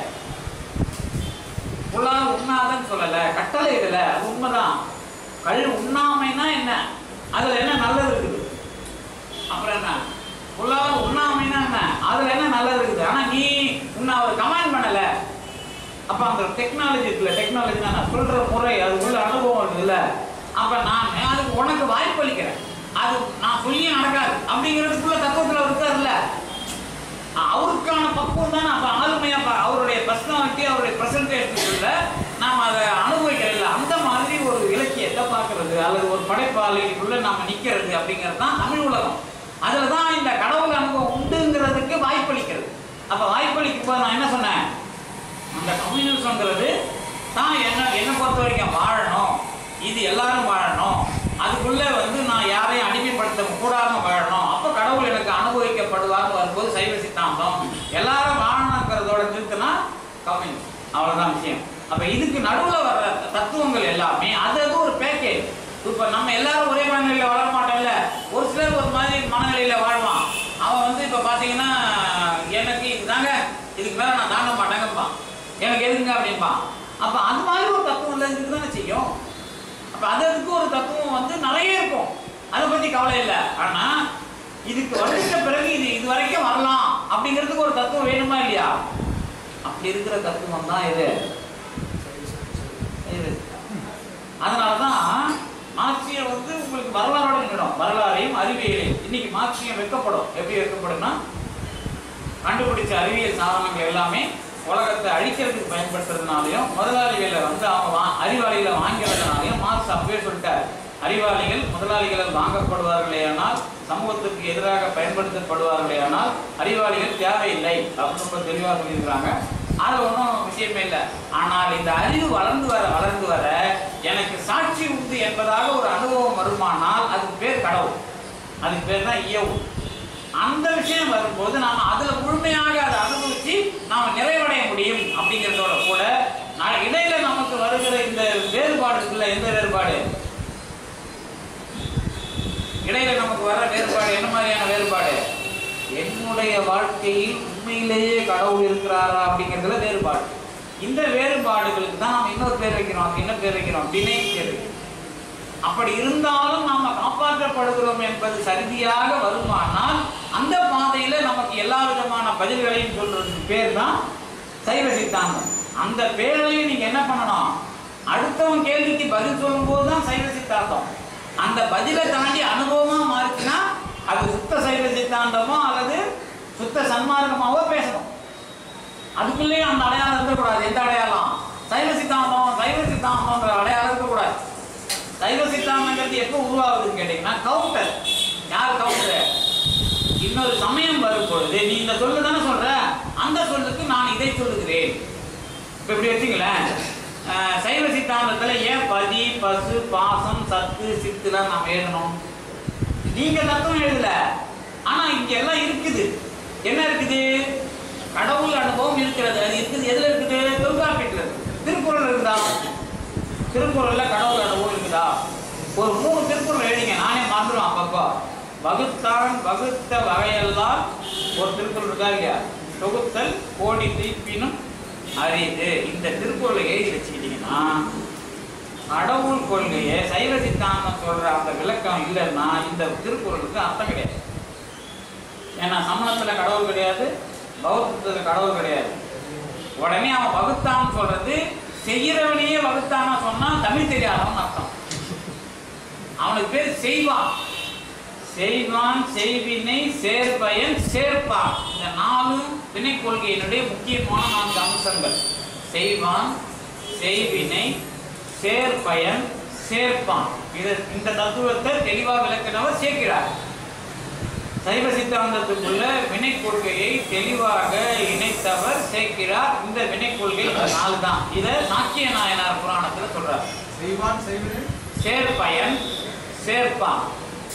புலால் உண்ணாதன்னு சொல்லல கட்டளை இதுல அது உண்மைதான் கல் உண்ணாமைனா என்ன அதுல என்ன நல்லது இருக்குது அப்புறம் என்ன புலால் உண்ணாமைனா என்ன அதுல என்ன நல்லது இருக்குது ஆனா நீ உன்னை அவர் கமாண்ட் பண்ணல அப்ப அந்த டெக்னாலஜி இருக்குல்ல டெக்னாலஜி நான் சொல்ற முறை அது உள்ள அனுபவம் இருக்குல்ல அப்ப நான் அதுக்கு உனக்கு வாய்ப்பு அளிக்கிறேன் அது நான் சொல்லியும் நடக்காது அப்படிங்கிறதுக்குள்ள தத்துவத்துல இருக்காருல்ல அவருக்கான பக்குவம் தான் அப்ப ஆளுமையா பா- அவருடைய பர்சனாலிட்டி அவருடைய பிரசன்டேஷனுக்குள்ள நாம் அதை அனுபவிக்கிறதில்ல அந்த மாதிரி ஒரு இலக்கியத்தை பார்க்கறது அல்லது ஒரு படைப்பாளிக்குள்ள நாம நிக்கிறது அப்படிங்கிறது தான் தமிழ் உலகம் அதுல தான் இந்த கடவுள் அனுபவம் உண்டுங்கிறதுக்கு வாய்ப்பளிக்கிறது அப்ப வாய்ப்பளிக்கும் போது நான் என்ன சொன்னேன் அந்த கம்யூனிசம்ங்கிறது தான் என்ன என்னை பொறுத்த வரைக்கும் வாழணும் இது எல்லாரும் வாழணும் அதுக்குள்ள வந்து நான் யாரையும் அடிமைப்படுத்த கூடாம வாழணும் அப்ப கடவுள் எனக்கு அனுபவிக்கப்படுவார்னு வரும்போது சைவ சித்தாந்தம் எல்லாரும் வாழணுங்கிறதோட நிறுத்தினா கம்யூனிஸ்ட் அவ்வளவுதான் விஷயம் அப்ப இதுக்கு நடுவுல வர்ற தத்துவங்கள் எல்லாமே அது அது ஒரு பேக்கேஜ் இப்ப நம்ம எல்லாரும் ஒரே மனநிலையில வாழ மாட்டோம்ல ஒரு சிலர் ஒரு மாதிரி மனநிலையில வாழ்வான் அவன் வந்து இப்ப பாத்தீங்கன்னா எனக்கு இதுதாங்க இதுக்கு மேல நான் தாங்க மாட்டேங்கப்பா எனக்கு எதுங்க அப்படின்பான் அப்ப அது மாதிரி ஒரு தத்துவம் இல்லை இதுக்கு தானே செய்யும் அப்ப அது அதுக்கு ஒரு தத்துவம் வந்து நிறைய இருக்கும் அதை பத்தி கவலை இல்லை ஆனா இதுக்கு வந்துட்ட பிறகு இது இது வரைக்கும் வரலாம் அப்படிங்கிறதுக்கு ஒரு தத்துவம் வேணுமா இல்லையா அப்படி இருக்கிற தத்துவம் தான் இது இது அதனாலதான் மார்க்சியம் வந்து உங்களுக்கு வரலாறோட நின்றுடும் வரலாறையும் அறிவியலையும் இன்னைக்கு மார்க்சியம் வைக்கப்படும் எப்படி வைக்கப்படும்னா கண்டுபிடிச்ச அறிவியல் சாதனங்கள் எல்லாமே உலகத்தை அழிக்கிறதுக்கு பயன்படுத்துறதுனாலையும் முதலாளிகளை வந்து அவங்க வா- அறிவாளிகளை வாங்கிறதுனாலையும் மார்க்ஸ் அப்பவே சொல்லிட்டார் அறிவாளிகள் முதலாளிகளால் வாங்கப்படுவார்களேயானால் சமூகத்துக்கு எதிராக பயன்படுத்தப்படுவார்களேயானால் அறிவாளிகள் தேவையில்லை அப்படின்னு ரொம்ப தெளிவாக சொல்லியிருக்கிறாங்க அது ஒன்றும் விஷயமே இல்லை ஆனால் இந்த அறிவு வளர்ந்து வர வளர்ந்து வர எனக்கு சாட்சி உண்டு என்பதாக ஒரு அனுபவம் வருமானால் அதுக்கு பேர் கடவுள் அதுக்கு பேர் தான் இயவு அந்த விஷயம் வரும்போது நாம அதுல முழுமையாக அதை அனுபவிச்சு நாம நிறைவடைய முடியும் அப்படிங்கிறதோட கூட நான் இடையில நமக்கு வருகிற இந்த வேறுபாடு இருக்குல்ல எந்த வேறுபாடு இடையில நமக்கு வர வேறுபாடு என்ன மாதிரியான வேறுபாடு என்னுடைய வாழ்க்கையில் உண்மையிலேயே கடவுள் இருக்கிறாரா அப்படிங்கிறதுல வேறுபாடு இந்த வேறுபாடுகளுக்கு தான் நாம் இன்னொரு பேர் வைக்கிறோம் அதுக்கு என்ன பேர் வைக்கிறோம் வினை பேர் வைக்கிறோம் அப்படி இருந்தாலும் நாம காப்பாற்றப்படுகிறோம் என்பது சரிதியாக வருமானால் அந்த பாதையில நமக்கு எல்லா விதமான பதில்களையும் சொல்றதுக்கு பேர் தான் சைவ சித்தாந்தம் அந்த பேரையும் நீங்க என்ன பண்ணணும் அடுத்தவன் கேள்விக்கு பதில் சொல்லும்போது தான் சைவ சித்தாந்தம் அந்த பதிலை தாண்டி அனுபவமா மாறிச்சுன்னா அது சுத்த சைவ சித்தாந்தமோ அல்லது சுத்த சன்மார்க்கமாவோ பேசணும் அதுக்குள்ளேயும் அந்த அடையாளம் இருக்கக்கூடாது எந்த அடையாளம் சைவ சித்தாந்தம் சைவ சித்தாந்தம்ன்ற அடையாளம் இருக்கக்கூடாது சைவ சித்தாந்தங்கிறது எப்போ உருவாகுதுன்னு கேட்டீங்கன்னா கவுண்டர் யார் கவுண்டர் இன்னொரு சமயம் வரும்பொழுது நீ இந்த சொல்லு தானே சொல்ற அந்த சொல்லுக்கு நான் இதை சொல்லுகிறேன் இப்போ இப்படி வச்சுங்களேன் அஹ், சைவ சித்தாந்தத்துல ஏன் பதி பசு பாசம் சத்து சித்துலாம் நாம் எழுதணும் நீங்க தத்துவம் எழுதல ஆனா இங்க எல்லாம் இருக்குது என்ன இருக்குது கடவுள் அனுபவம் இருக்கிறது அது இருக்குது எதுல இருக்குது தொல்காப்பியத்துல இருக்கு திருக்குறள் இருக்குதா திருக்குறள்ல கடவுள் அனுபவம் இருக்குதா ஒரு மூணு திருக்குறள் எழுதிங்க நானே மறந்துடுவேன் அப்பப்போ வகுத்தான் வகுத்த வகையெல்லாம் ஒரு திருக்குறள் இருக்கா இல்லையா தொகுத்தல் கோடி தீப்பினும் அரிது இந்த திருக்குறளை எழுதி வச்சுக்கிட்டீங்கன்னா கடவுள் கொள்கையை சைவ சித்தாந்தம் சொல்ற அந்த விளக்கம் இல்லைன்னா இந்த திருக்குறளுக்கு அர்த்தம் கிடையாது ஏன்னா சமணத்துல கடவுள் கிடையாது பௌத்தத்துல கடவுள் கிடையாது உடனே அவன் வகுத்தான்னு சொல்றது செய்யறவனையே வகுத்தானா சொன்னா தமிழ் தெரியாதவன் அர்த்தம் அவனுக்கு பேர் செய்வான் செய்வான் செய்வினை சேர்பயன் சேர்ப்பான் இந்த நாலு வினை கொள்கையினுடைய முக்கியமான நான்கு அம்சங்கள் செய்வான் செய்வினை சேர்பயன் சேர்ப்பான் இது இந்த தத்துவத்தை தெளிவாக விளக்கினவர் சேர்க்கிறார் சைவ சித்தாந்தத்துக்குள்ள வினை கொள்கையை தெளிவாக இணைத்தவர் சேர்க்கிறார் இந்த வினை கொள்கை இந்த நாலு தான் இதை நாக்கிய நாயனார் புராணத்துல சொல்றார் செய்வான் செய்வது சேர்பயன் சேர்ப்பான்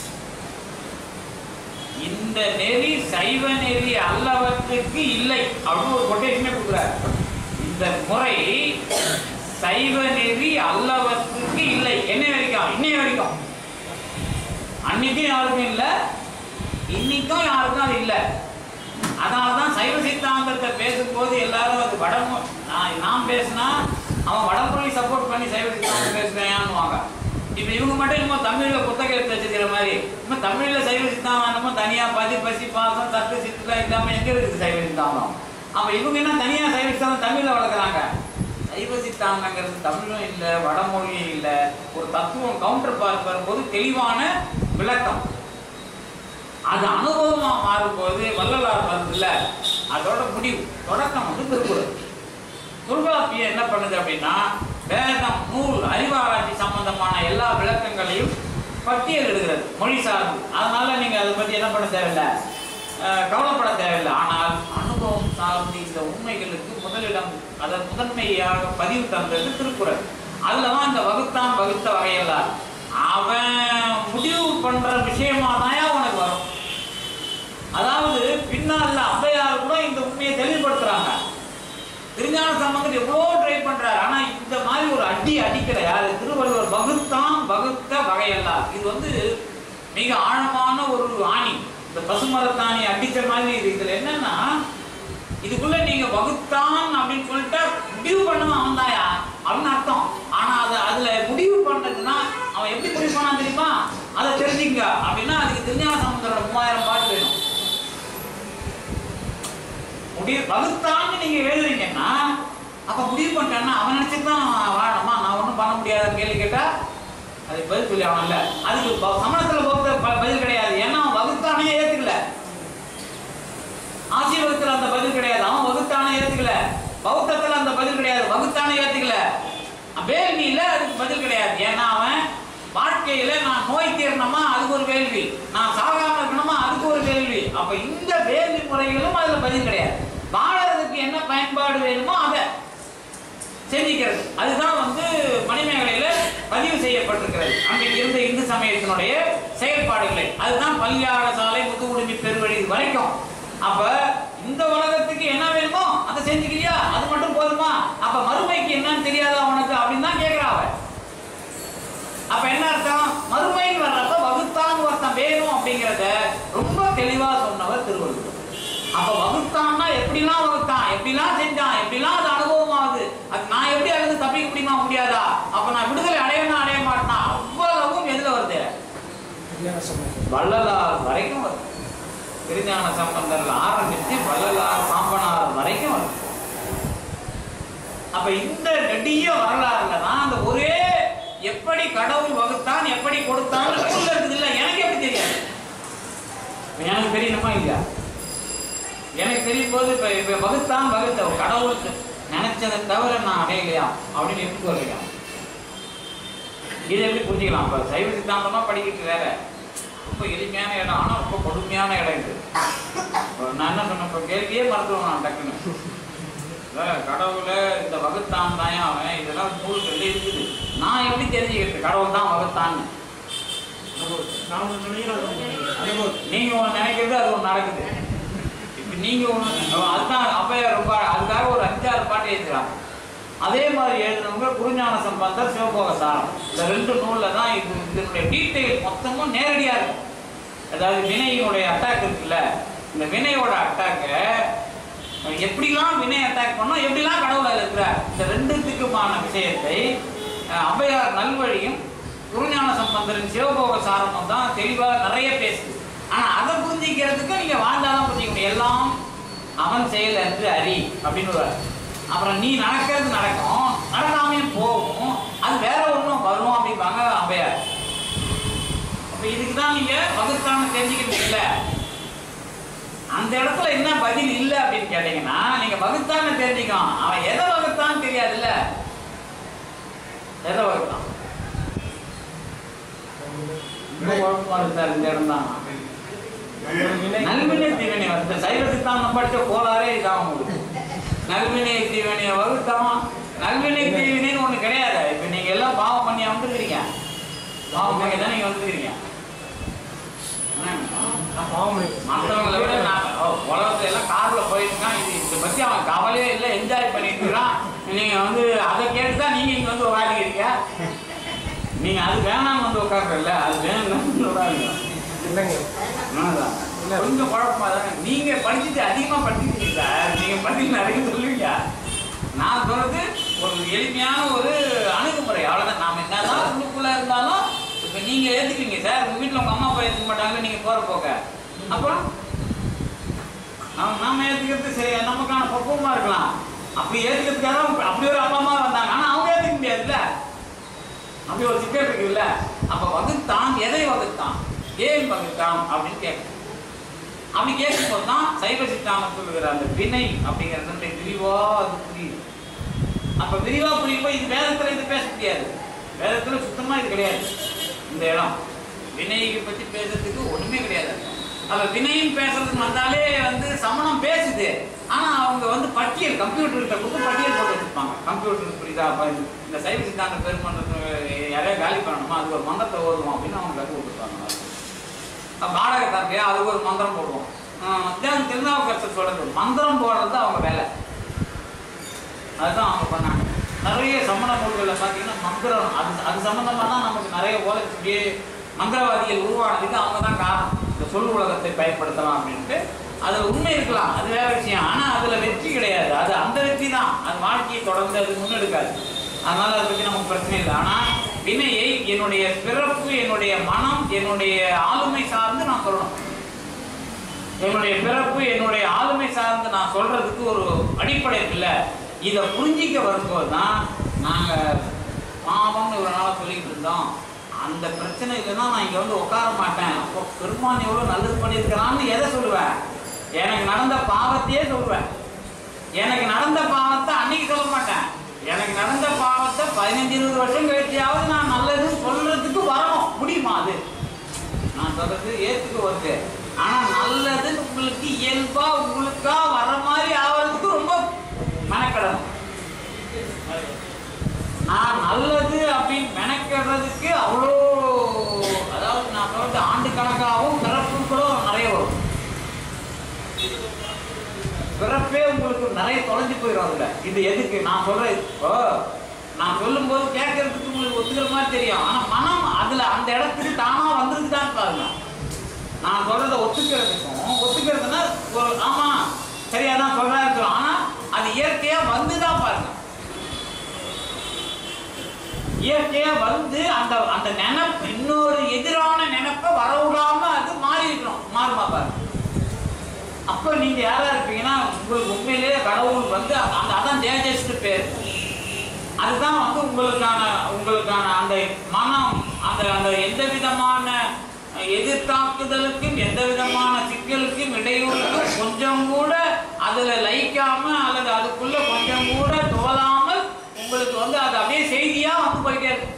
இந்த நெறி சைவ நெறி அல்லவற்றுக்கு இல்லை அப்படின்னு ஒரு கொட்டேஷனே கொடுக்குறாரு இந்த முறை சைவ நெறி அல்லவற்றுக்கு இல்லை என்ன வரைக்கும் இன்னைய வரைக்கும் அன்னைக்கும் யாருக்கும் இல்லை இன்னைக்கும் யாருக்கும் அது இல்லை அதனால தான் சைவ சித்தாந்தத்தை பேசும்போது எல்லாரும் அது வடமொ நான் நான் பேசினா அவன் வடமொழி சப்போர்ட் பண்ணி சைவ சித்தாந்தம் பேசுறேன்னுவாங்க இப்போ இவங்க மட்டும் என்னமோ தமிழில் புத்தகம் எடுத்து வச்சுக்கிற மாதிரி இன்னும் தமிழில் சைவ சித்தாந்தம் என்னமோ தனியாக பதி பசி பாசம் தத்து சித்துலாம் இல்லாமல் எங்கே இருக்குது சைவ சித்தாந்தம் அப்போ இவங்க என்ன தனியாக சைவ சித்தாந்தம் தமிழில் வளர்க்குறாங்க சைவ சித்தாந்தங்கிறது தமிழும் இல்லை வடமொழியும் இல்லை ஒரு தத்துவம் கவுண்டர் பார்ட் வரும்போது தெளிவான விளக்கம் அது அனுபவமா மாறும்போது வள்ளலார் வருதுல்ல அதோட முடிவு தொடக்கம் வந்து திருக்குறள் தொல்காப்பியம் என்ன பண்ணுது அப்படின்னா வேதம் நூல் அறிவாராய்ச்சி சம்பந்தமான எல்லா விளக்கங்களையும் பட்டியலிடுகிறது மொழி சார்ந்து அதனால நீங்க அதை பத்தி என்ன பண்ண தேவையில்லை அஹ், கவலைப்பட தேவையில்லை ஆனால் அனுபவம் சார்ந்து இந்த உண்மைகளுக்கு முதலிடம் அதை முதன்மையாக பதிவு தந்தது திருக்குறள் அதுல தான் இந்த வகுத்தான் வகுத்த வகையெல்லாம் அவன் முடிவு பண்ற விஷயமா தான் உனக்கு வரும் அதாவது பின்னால ஔவையார் கூட இந்த உண்மையை தெளிவுபடுத்துறாங்க திருஞான சம்பந்தர் எவ்வளோ ட்ரை பண்றாரு ஆனா இந்த மாதிரி ஒரு அடி அடிக்கிற யாரு திருவள்ளுவர் வகுத்தான் வகுத்த வகையெல்லாம் இது வந்து மிக ஆழமான ஒரு ஆணி இந்த பசுமரத்தாணி அடிச்ச மாதிரி இது இதுல என்னன்னா இதுக்குள்ள நீங்க வகுத்தான் அப்படின்னு சொல்லிட்டு முடிவு பண்ணுவான் அவன் தாயா அப்படின்னு அர்த்தம் ஆனா அது அதுல முடிவு பண்ணதுன்னா அவன் எப்படி முடிவு பண்ணான் தெரியுமா அதை தெரிஞ்சுங்க அப்படின்னா அதுக்கு திருஞான சம்பந்தரோட மூவாயிரம் பாட்டு வேணும் முடிவு வகுத்தான்னு நீங்க எழுதுறீங்கன்னா அப்ப முடிவு பண்ணிட்டான்னா அவன் நினைச்சுதான் வாழணுமா நான் ஒன்றும் பண்ண முடியாத கேள்வி கேட்டா அதுக்கு பதில் சொல்லி அவன் இல்ல அதுக்கு ப- சமணத்துல பௌத்த ப- பதில் கிடையாது ஏன்னா அவன் வகுத்தானே ஏத்துக்கல ஆசீர்வாதத்துல அந்த பதில் கிடையாது அவன் வகுத்தானே ஏத்துக்கல பௌத்தத்துல அந்த பதில் கிடையாது வகுத்தானே ஏத்துக்கல வேள்வியில அதுக்கு பதில் கிடையாது ஏன்னா அவன் வாழ்க்கையில நான் நோய் தீரணுமா அதுக்கு ஒரு கேள்வி நான் சாகாம இருக்கணுமா அதுக்கு ஒரு கேள்வி அப்ப இந்த வேள்வி முறைகளும் அதுல பதில் கிடையாது வாழறதுக்கு என்ன பயன்பாடு வேணுமோ அதை செஞ்சிக்கிறது அதுதான் வந்து மணிமேகலையில பதிவு செய்யப்பட்டிருக்கிறது அன்றைக்கு இருந்த இந்து சமயத்தினுடைய செயல்பாடுகளை அதுதான் பல்யாட சாலை முதுகுடுமி பெருவழி இது வரைக்கும் அப்ப இந்த உலகத்துக்கு என்ன வேணுமோ அதை செஞ்சுக்கிறியா அது மட்டும் போதுமா அப்ப மறுமைக்கு என்னன்னு தெரியாதா உனக்கு அப்படின்னு தான் கேட்கிறா அவ அப்ப என்ன அர்த்தம் மறுமைன்னு வர்றப்ப வகுத்தான் ஒருத்தன் வேணும் அப்படிங்கிறத ரொம்ப தெளிவா சொன்னவர் திருவள்ளுவர் அப்ப வகுத்தான்னா எப்படிலாம் வகுத்தான் எப்படிலாம் செஞ்சான் எப்படிலாம் அது அனுபவம் ஆகுது அது நான் எப்படி அதுல தப்பிக்க முடியுமா முடியாதா அப்ப நான் விடுதலை அடையணும் அடைய மாட்டேனா அவ்வளவும் எதுல வருது விஞ்ஞான சமயம் வள்ளலார் வரைக்கும் வருது திருஞான சம்பந்தர்ல ஆரம்பிச்சு வள்ளலார் பாம்பனார் வரைக்கும் வருது அப்ப இந்த நெடிய வரலாறுல தான் அந்த ஒரே எப்படி கடவுள் வகுத்தான் எப்படி கொடுத்தான் நூல்ல இருக்குது இல்ல எனக்கு எப்படி தெரியாது இப்ப எனக்கு தெரியணுமா இல்லையா எனக்கு தெரியும் போது இப்ப இப்ப வகுத்தான் வகுத்த கடவுள் நினைச்சதை தவிர நான் அடையலையா அப்படின்னு எப்படி சொல்லிக்கலாம் இதை எப்படி புரிஞ்சுக்கலாம் இப்ப சைவ சித்தாந்தமா படிக்கிறது வேற ரொம்ப எளிமையான இடம் ஆனா ரொம்ப கொடுமையான இடம் இது இப்ப நான் என்ன சொன்னேன் இப்ப கேள்வியே மறந்துடுவேன் நான் டக்குன்னு இல்ல, கடவுளை இந்த வகுத்தான் தான் அவன் இதெல்லாம் நூல்கள் இருக்குது நான் எப்படி தெரிஞ்சுக்கிறது கடவுள் தான் வகுத்தான்னு நான் ஒன்று நினைக்கிறேன் நீங்க ஒண்ணு நினைக்கிறது அது ஒண்ணு நடக்குது இப்ப நீங்க ஒண்ணு அதுதான் அப்பையா ரொம்ப அதுக்காக ஒரு அஞ்சாறு பாட்டு எழுதுறாங்க அதே மாதிரி எழுதுனவங்க குருஞான சம்பந்தர் சிவபோக சாரம் இந்த ரெண்டு நூல்ல தான் இது இதனுடைய டீட்டெயில் மொத்தமும் நேரடியா இருக்கும் அதாவது வினையினுடைய அட்டாக் இருக்குல்ல இந்த வினையோட அட்டாக்க எப்படிலாம் வினை அட்டாக் பண்ணோம் எப்படிலாம் கடவுள் அதுல இருக்கிறார் இந்த ரெண்டுத்துக்குமான விஷயத்தை அஹ், ஔவையார் நல்வழியும் குருஞான சம்பந்தரின் சிவபோக சாரமும் தான் தெளிவா நிறைய பேசுது ஆனா அதை புரிஞ்சிக்கிறதுக்கு நீங்க வாழ்ந்தாதான் புரிஞ்சிக்க முடியும் எல்லாம் அவன் செயல் என்று அறி அப்படின்னு ஒரு அப்புறம் நீ நடக்கிறது நடக்கும் நடக்காமே போகும் அது வேற ஒண்ணும் வரும் அப்படிம்பாங்க ஔவையார் அப்ப இதுக்கு தான் நீங்க வகுத்தான தெரிஞ்சுக்கிட்டீங்கல்ல அந்த இடத்துல என்ன பதில் இல்ல அப்படின்னு கேட்டீங்கன்னா நீங்க வகுத்தான தெரிஞ்சுக்கலாம் அவன் எதை வகுத்தான்னு தெரியாதுல்ல எதை வகுத்தான் ரொம்ப குழப்பமா இருக்கு சார் இந்த இடம் தான் நல்வினை தீவினை வந்து சைவ சித்தாந்தம் படிச்ச கோளாறே இதான் உங்களுக்கு நல்வினை தீவினையை வகுத்தான் நல்வினை தீவினைன்னு ஒண்ணு கிடையாது இப்ப நீங்க எல்லாம் பாவம் பண்ணி வந்துருக்கீங்க பாவம் பண்ணி தான் நீங்க வந்துருக்கீங்க மற்றவங்களை விட நான் ஓ, உலகத்துல எல்லாம் கார்ல போயிருக்கான் இது இதை பத்தி அவன் கவலையே இல்லை என்ஜாய் பண்ணிட்டு இருக்கான் நீங்க வந்து அதை கேட்டு தான் நீங்க இங்க வந்து உட்காந்துக்கிறீங்க நீங்க அது வேணாம்னு வந்து உட்கார்றல அது வேணும்னு வந்து உட்காருங்க இல்லைங்க உண்மைதான். கொஞ்சம் குழப்பமா தானே நீங்க படிச்சுட்டு அதிகமா படிச்சிருக்கீங்க சார் நீங்க பத்தி நிறைய சொல்லுவீங்க நான் சொல்றது ஒரு எளிமையான ஒரு அணுகுமுறை அவ்வளவுதான் நாம என்னதான் உள்ளுக்குள்ள இருந்தாலும் இப்ப நீங்க ஏத்துக்குவீங்க சார் உங்க வீட்டுல உங்க அம்மா அப்பா ஏத்துக்க மாட்டாங்க நீங்க போற போக அப்புறம் நாம நாம ஏத்துக்கிறது சரி நமக்கான பக்குவமா இருக்கலாம் அப்படி ஏத்துக்கிறதுக்காக அவங்க- அப்படி ஒரு அப்பா அம்மா வந்தாங்க ஆனா அவங்க ஏத்துக்க முடியாதுல்ல அப்படி ஒரு சிக்கல் இருக்குல்ல அப்ப வகுத்தான் எதை வகுத்தான் ஏன் வகுத்தான் அப்படின்னு கேட்க அப்படி கேட்கும்போது தான் சைவ சித்தாந்தம் சொல்லுகிற அந்த வினை அப்படிங்கிறது விரிவா அது புரியுது அப்ப விரிவா புரியும்போது இது வேதத்துல இது பேச முடியாது வேதத்துல சுத்தமா இது கிடையாது இந்த இடம் வினையை பத்தி பேசுறதுக்கு ஒண்ணுமே கிடையாது அப்ப வினையும் பேசுறதுக்கு வந்தாலே வந்து சமணம் பேசுது ஆனா அவங்க வந்து பட்டியல் கம்ப்யூட்டர்கிட்ட கொடுத்து பட்டியல் போட்டு வச்சிருப்பாங்க கம்ப்யூட்டர் புரியுதா அப்ப இந்த- இந்த சைவ சித்தாந்த பெருமன்றத்துல யாரையா காலி பண்ணணுமா அது ஒரு மந்திரத்தை ஓதுவோம் அப்படின்னு அவங்க கற்றுக் கொடுத்துருப்பாங்க பாடகத்தாங்க அதுக்கு ஒரு மந்திரம் போடுவோம் அதான் திருநாவுக்கரசர் சொல்றது மந்திரம் போடுறது அவங்க வேலை அதுதான் அவங்க பண்ணாங்க நிறைய சமண நூல்களில் பார்த்தீங்கன்னா மந்திரம் அது அது சம்பந்தமா தான் நமக்கு நிறைய உலகத்துடைய மந்திரவாதிகள் உருவானதுக்கு அவங்க தான் காரணம் இந்த சொல் உலகத்தை பயன்படுத்தலாம் அப்படின்ட்டு அதுல உண்மை இருக்கலாம் அது வேற விஷயம் ஆனா அதுல வெற்றி கிடையாது அது அந்த வெற்றி தான் அது வாழ்க்கையை தொடர்ந்து அது முன்னெடுக்காது அதனால அதை பத்தி நமக்கு பிரச்சனை இல்லை ஆனா வினையை என்னுடைய பிறப்பு என்னுடைய மனம் என்னுடைய ஆளுமை சார்ந்து நான் சொல்லணும் என்னுடைய பிறப்பு என்னுடைய ஆளுமை சார்ந்து நான் சொல்றதுக்கு ஒரு அடிப்படை இருக்குல்ல இதை புரிஞ்சிக்க வரும்போது தான் நாங்கள் பாவம்னு இவ்வளோ நாளாக சொல்லிட்டு இருந்தோம் அந்த பிரச்சனைக்கு தான் நான் இங்கே வந்து உட்கார மாட்டேன் அப்போ பெருமான் எவ்வளோ நல்லது பண்ணியிருக்கிறான்னு எதை சொல்லுவேன் எனக்கு நடந்த பாவத்தையே சொல்லுவேன் எனக்கு நடந்த பாவத்தை அன்னைக்கு சொல்ல மாட்டேன் எனக்கு நடந்த பாவத்தை பதினஞ்சு இருபது வருஷம் கழிச்சியாவது நான் நல்லது சொல்றதுக்கு வரணும் முடியுமா அது நான் சொல்றது ஏத்துக்க வருது ஆனா நல்லது உங்களுக்கு இயல்பா உங்களுக்கா வர மாதிரி ஆவறதுக்கு ரொம்ப மெனக்கிடணும் நான் நல்லது அப்படின்னு மெனக்கிடுறதுக்கு அவ்வளோ அதாவது நான் சொல்றது ஆண்டு கணக்காகவும் பிறப்புகளும் நிறைய வரும் பிறப்பே உங்களுக்கு நிறைய தொலைஞ்சு போயிடும் அதுல இது எதுக்கு நான் சொல்றேன் இப்போ நான் சொல்லும்போது கேட்கறதுக்கு உங்களுக்கு ஒத்துக்கிற மாதிரி தெரியும் ஆனா மனம் அதுல அந்த இடத்துக்கு தானா வந்திருக்குதான்னு பாருங்க நான் சொல்றத ஒத்துக்கிறதுக்கும் ஒத்துக்கிறதுன்னா ஒரு ஆமா சரியா தான் சொல்றேன் இருக்கும் ஆனா அது இயற்கையா வந்துதான் பாருங்க இயற்கையா வந்து அந்த அந்த நினைப்பு இன்னொரு எதிரான நினைப்பை வரவிடாம அது மாறி இருக்கணும் மாறுமா பாருங்க அப்ப நீங்க யாரா இருப்பீங்கன்னா உங்களுக்கு உண்மையிலேயே கடவுள் வந்து அந்த அந்த- அதான் தேஜஸ்க்கு பேர் அதுதான் வந்து உங்களுக்கான உங்களுக்கான அந்த மனம் அந்த அந்த எந்த விதமான எதிர்த்தாக்குதலுக்கும் எந்த விதமான சிக்கலுக்கும் இடையூறுக்கும் கொஞ்சம் கூட அதுல லயிக்காம அல்லது அதுக்குள்ள கொஞ்சம் கூட துவலாமல் உங்களுக்கு வந்து அது அப்படியே செய்தியா வந்து போயிட்டே இருக்கும்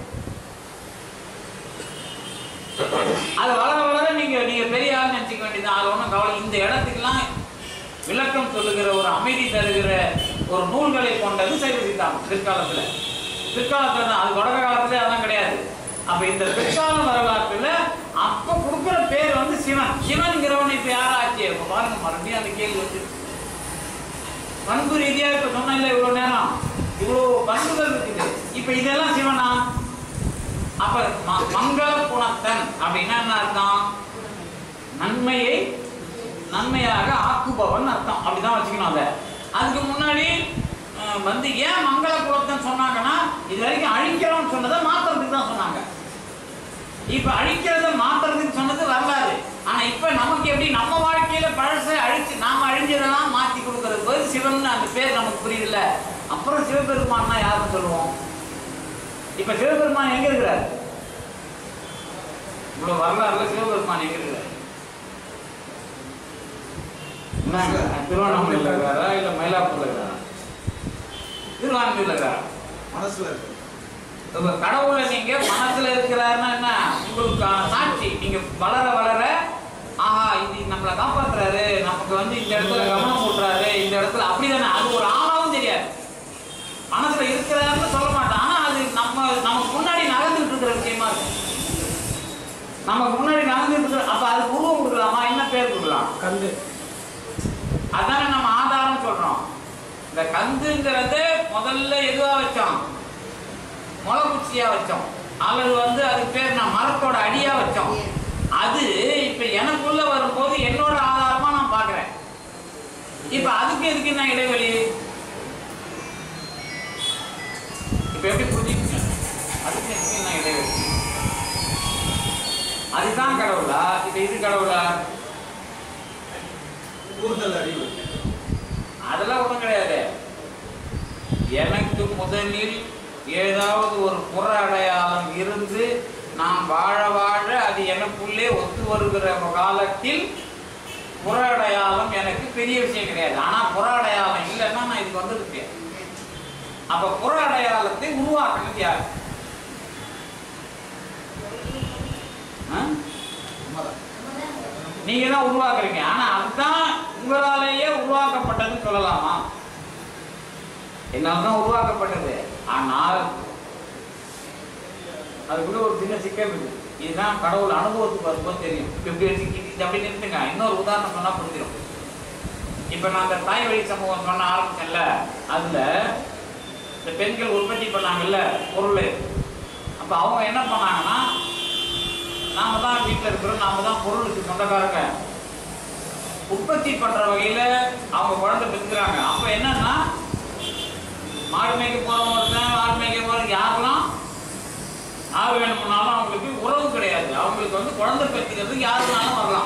அது வளர வளர நீங்க நீங்க பெரிய ஆள் நினைச்சுக்க வேண்டியது அது ஒன்றும் கவலை இந்த இடத்துக்குலாம் விளக்கம் சொல்லுகிற ஒரு அமைதி தருகிற ஒரு நூல்களை கொண்டது சைவ சித்தாந்தம் பிற்காலத்துல பிற்காலத்துல தான் அது தொடக்க காலத்துல அதெல்லாம் கிடையாது அப்ப இந்த பிற்கால வரலாற்றுல அப்ப கொடுக்குற பேர் வந்து சிவன் சிவன்கிறவன் இப்ப யாராச்சு இப்ப பாருங்க மறுபடியும் அந்த கேள்வி வந்து பண்பு ரீதியா இப்ப சொன்னேன்ல இவ்வளவு நேரம் இவ்வளவு பண்புகள் இருக்குது இப்ப இதெல்லாம் சிவனா அப்ப ம- மங்கள குணத்தன் அப்படின்னா என்ன அர்த்தம் நன்மையை நன்மையாக ஆக்குபவன் அர்த்தம் அப்படிதான் வச்சுக்கணும் அதை அதுக்கு முன்னாடி அஹ், வந்து ஏன் மங்கள குலத்தன் சொன்னாங்கன்னா இது வரைக்கும் அழிக்கிறோம்னு சொன்னதை மாத்துறதுக்கு தான் சொன்னாங்க இப்ப அழிக்கிறத மாத்துறதுக்கு சொன்னது வரலாறு ஆனா இப்ப நமக்கு எப்படி நம்ம வாழ்க்கையில பழசை அழிச்சு நாம அழிஞ்சதெல்லாம் மாத்தி கொடுக்கறது போது சிவன் அந்த பேர் நமக்கு புரியுதுல்ல அப்புறம் சிவபெருமான்னா யாருன்னு சொல்லுவோம் இப்ப சிவபெருமான் எங்க இருக்கிறார் இவ்வளவு வரலாறுல சிவபெருமான் எங்க இருக்கிறார் என்னங்க, திருவண்ணாமலையில் இருக்கிறாரா இல்ல மயிலாப்பூர்ல இருக்கிறாரா திருவான்மையில் இருக்கிறாரா மனசுல இருக்கு இப்ப கடவுளை நீங்க மனசுல இருக்கிறாருன்னா என்ன உங்களுக்கான சாட்சி நீங்க வளர வளர ஆஹா இது நம்மளை காப்பாத்துறாரு நமக்கு வந்து இந்த இடத்துல கவனம் ஊட்டுறாரு இந்த இடத்துல அப்படிதானே அது ஒரு ஆளாவும் தெரியாது மனசுல இருக்கிறாருன்னு சொல்ல மாட்டான் ஆனா அது நம்ம நமக்கு முன்னாடி நகர்ந்துட்டு இருக்கிற விஷயமா இருக்கும் நமக்கு முன்னாடி நகர்ந்துட்டு இருக்கிற அப்ப அதுக்கு உருவம் கொடுக்கலாமா என்ன பேர் கொடுக்கலாம் கந்து அதானே நம்ம ஆதாரம் சொல்றோம் இந்த கந்துங்கிறத முதல்ல எதுவா வச்சோம் முளைக்குச்சியா வச்சோம் அல்லது வந்து அதுக்கு பேர் நான் மரத்தோட அடியா வச்சோம் அது இப்ப எனக்குள்ள வரும்போது என்னோட ஆதாரமா நான் பாக்குறேன் இப்ப அதுக்கு எதுக்கு என்ன இடைவெளி இப்ப எப்படி புரிஞ்சுக்கங்க அதுக்கு எதுக்கு என்ன இடைவெளி அதுதான் கடவுளா இப்ப இது கடவுளா கூடுதல் அறிவு அதெல்லாம் ஒண்ணும் கிடையாது எனக்கு முதலில் ஏதாவது ஒரு புற அடையாளம் இருந்து நான் வாழ வாழ அது எனக்குள்ளே ஒத்து வருகிற காலத்தில் புற அடையாளம் எனக்கு பெரிய விஷயம் கிடையாது ஆனா புற அடையாளம் இல்லைன்னா நான் இதுக்கு வந்திருக்கேன் அப்ப புற அடையாளத்தை உருவாக்கணும் யார் ஆ? உண்மைதான் நீங்க தான் உருவாக்குறீங்க ஆனா அதுதான் உங்களாலேயே உருவாக்கப்பட்டதுன்னு சொல்லலாமா என்னால தான் உருவாக்கப்பட்டது ஆனால் அதுக்குள்ள ஒரு சின்ன சிக்கல் இருக்கு இதுதான் கடவுள் அனுபவத்துக்கு வரும்போது தெரியும் இப்ப இப்படி வச்சு இது- இது அப்படி நிறுத்துங்க இன்னொரு உதாரணம் சொன்னா புரிஞ்சிடும் இப்ப நான் அந்த தாய் வழி சமூகம் சொன்ன ஆரம்பிச்சேன்ல அதுல இந்த பெண்கள் உற்பத்தி பண்ணாங்கல்ல பொருள் அப்ப அவங்க என்ன பண்ணாங்கன்னா நாம தான் வீட்டில் இருக்கிறோம் நாம தான் பொருளுக்கு சொந்தக்காரங்க உற்பத்தி பண்ற வகையில அவங்க குழந்தை பெற்றுக்கிறாங்க அப்ப என்னன்னா மாடு மேய்க்க போறவங்க ஒருத்தன் ஆடு மேய்க்க போறவங்க யாரெல்லாம் யார் வேணும்னாலும் அவங்களுக்கு உறவு கிடையாது அவங்களுக்கு வந்து குழந்தை பெற்றுக்கிறதுக்கு யாருனாலும் வரலாம்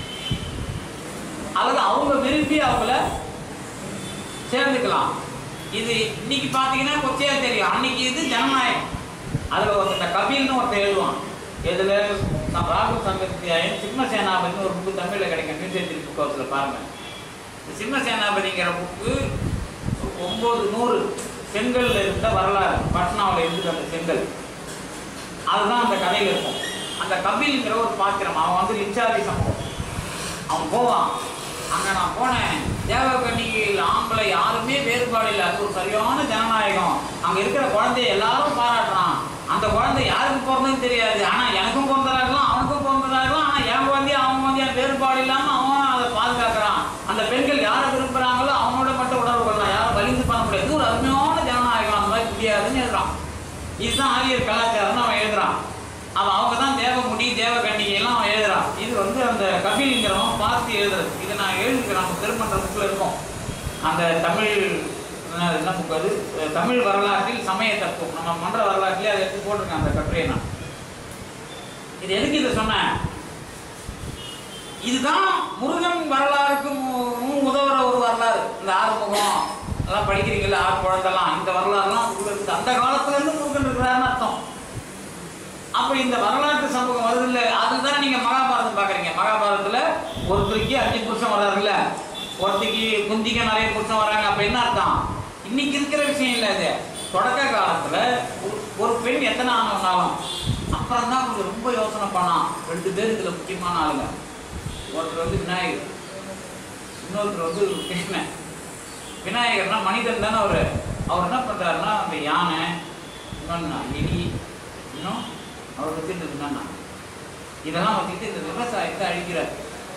அல்லது அவங்க விரும்பி அவங்கள சேர்ந்துக்கலாம் இது இன்னைக்கு பார்த்தீங்கன்னா கொச்சையா தெரியும் அன்னைக்கு இது ஜனநாயகம் அதில் ஒருத்தர் கபில்னு ஒருத்தர் எழுதுவான் இதில் ராகுல் சங்கத்தியாயன் சிம்ம சேனாபதினு ஒரு புக்கு தமிழில் கிடைக்கும் மியூசியத்தில் புக் ஹவுஸில் பாருங்க இந்த சிம்ம சேனாபதிங்கிற புக்கு ஒம்பது நூறு செங்கல்ல இருந்த வரலாறு பட்னாவில் இருந்தது அந்த செங்கல் அதுதான் அந்த கதையில் இருக்கும் அந்த கபில்ங்கிற ஒரு பாத்திரம் அவன் வந்து லிச்சாதி சம்பவம் அவன் போவான் அங்க நான் போனேன் தேவகன்னிகையில் ஆம்பளை யாருமே வேறுபாடு இல்லை அது ஒரு சரியான ஜனநாயகம் அங்க இருக்கிற குழந்தைய எல்லாரும் பாராட்டுறான் அந்த குழந்தை யாருக்கு பிறந்ததுன்னு தெரியாது ஆனா எனக்கும் பிறந்ததாகலாம் அவனுக்கும் பிறந்ததாகலாம் ஆனா என் குழந்தைய அவன் குழந்தைய வேறுபாடு இல்லாம அவன் அதை பாதுகாக்கிறான் அந்த பெண்கள் யாரை விரும்புறாங்களோ அவனோட மட்டும் உணர்வு கொள்ளலாம் யாரும் வலிந்து பண்ண முடியாது இது ஒரு அருமையான ஜனநாயகம் அந்த மாதிரி முடியாதுன்னு எழுதுறான் இதுதான் ஆரியர் கலாச்சாரம்னு அவன் எழுதுறான் அவன் அவங்க தான் தேவமுடி தேவ கண்ணிகை எல்லாம் அவன் எழுதுறான் இது வந்து அந்த கபில்ங்கிறவன் பார்த்து எழுதுறது இதை நான் எழுதிக்கிறேன் நம்ம திருமன்ற புக்கில் இருக்கும் அந்த தமிழ் என்ன என்ன புக் அது அஹ் தமிழ் வரலாற்றில் சமய தத்துவம் நம்ம மன்ற வரலாற்றிலே அதை எடுத்து போட்டிருக்கேன் அந்த கட்டுரையை நான் இது எதுக்கு இதை சொன்னேன் இதுதான் முருகன் வரலாறுக்கு மு- மு- உதவுற ஒரு வரலாறு இந்த ஆறுமுகம் எல்லாம் படிக்கிறீங்கல்ல ஆறு குழந்தெல்லாம் இந்த வரலாறுலாம் உள்ள இருக்குது அந்த காலத்துல இருந்து முருகன் இருக்கிறாருன்னு அர்த்தம் அப்ப இந்த வரலாற்று சமூகம் வருது இல்ல அதுதான் நீங்க மகாபாரதம் பாக்குறீங்க மகாபாரதத்துல ஒருத்தருக்கு அஞ்சு புருஷன் வராருல்ல ஒருத்திக்கு குந்திக்கு நிறைய புருஷன் வராங்க அப்ப என்ன அர்த்தம் இன்னைக்கு இருக்கிற விஷயம் இல்ல இது தொடக்க காலத்துல ஒரு- ஒரு பெண் எத்தனை ஆனவனாலும் அப்புறம் தான் கொஞ்சம் ரொம்ப யோசனை பண்ணான் ரெண்டு பேர் இதுல முக்கியமான ஆளுங்க ஒருத்தர் வந்து விநாயகர் இன்னொருத்தர் வந்து கிருஷ்ணன் விநாயகர்னா மனிதன் தானே அவரு அவர் என்ன பண்றாருன்னா அந்த யானை இன்னொன்னு எலி இன்னும் அவர் வச்சுட்டு என்னன்னா இதெல்லாம் வச்சுக்கிட்டு இந்த விவசாயத்தை அழிக்கிறார்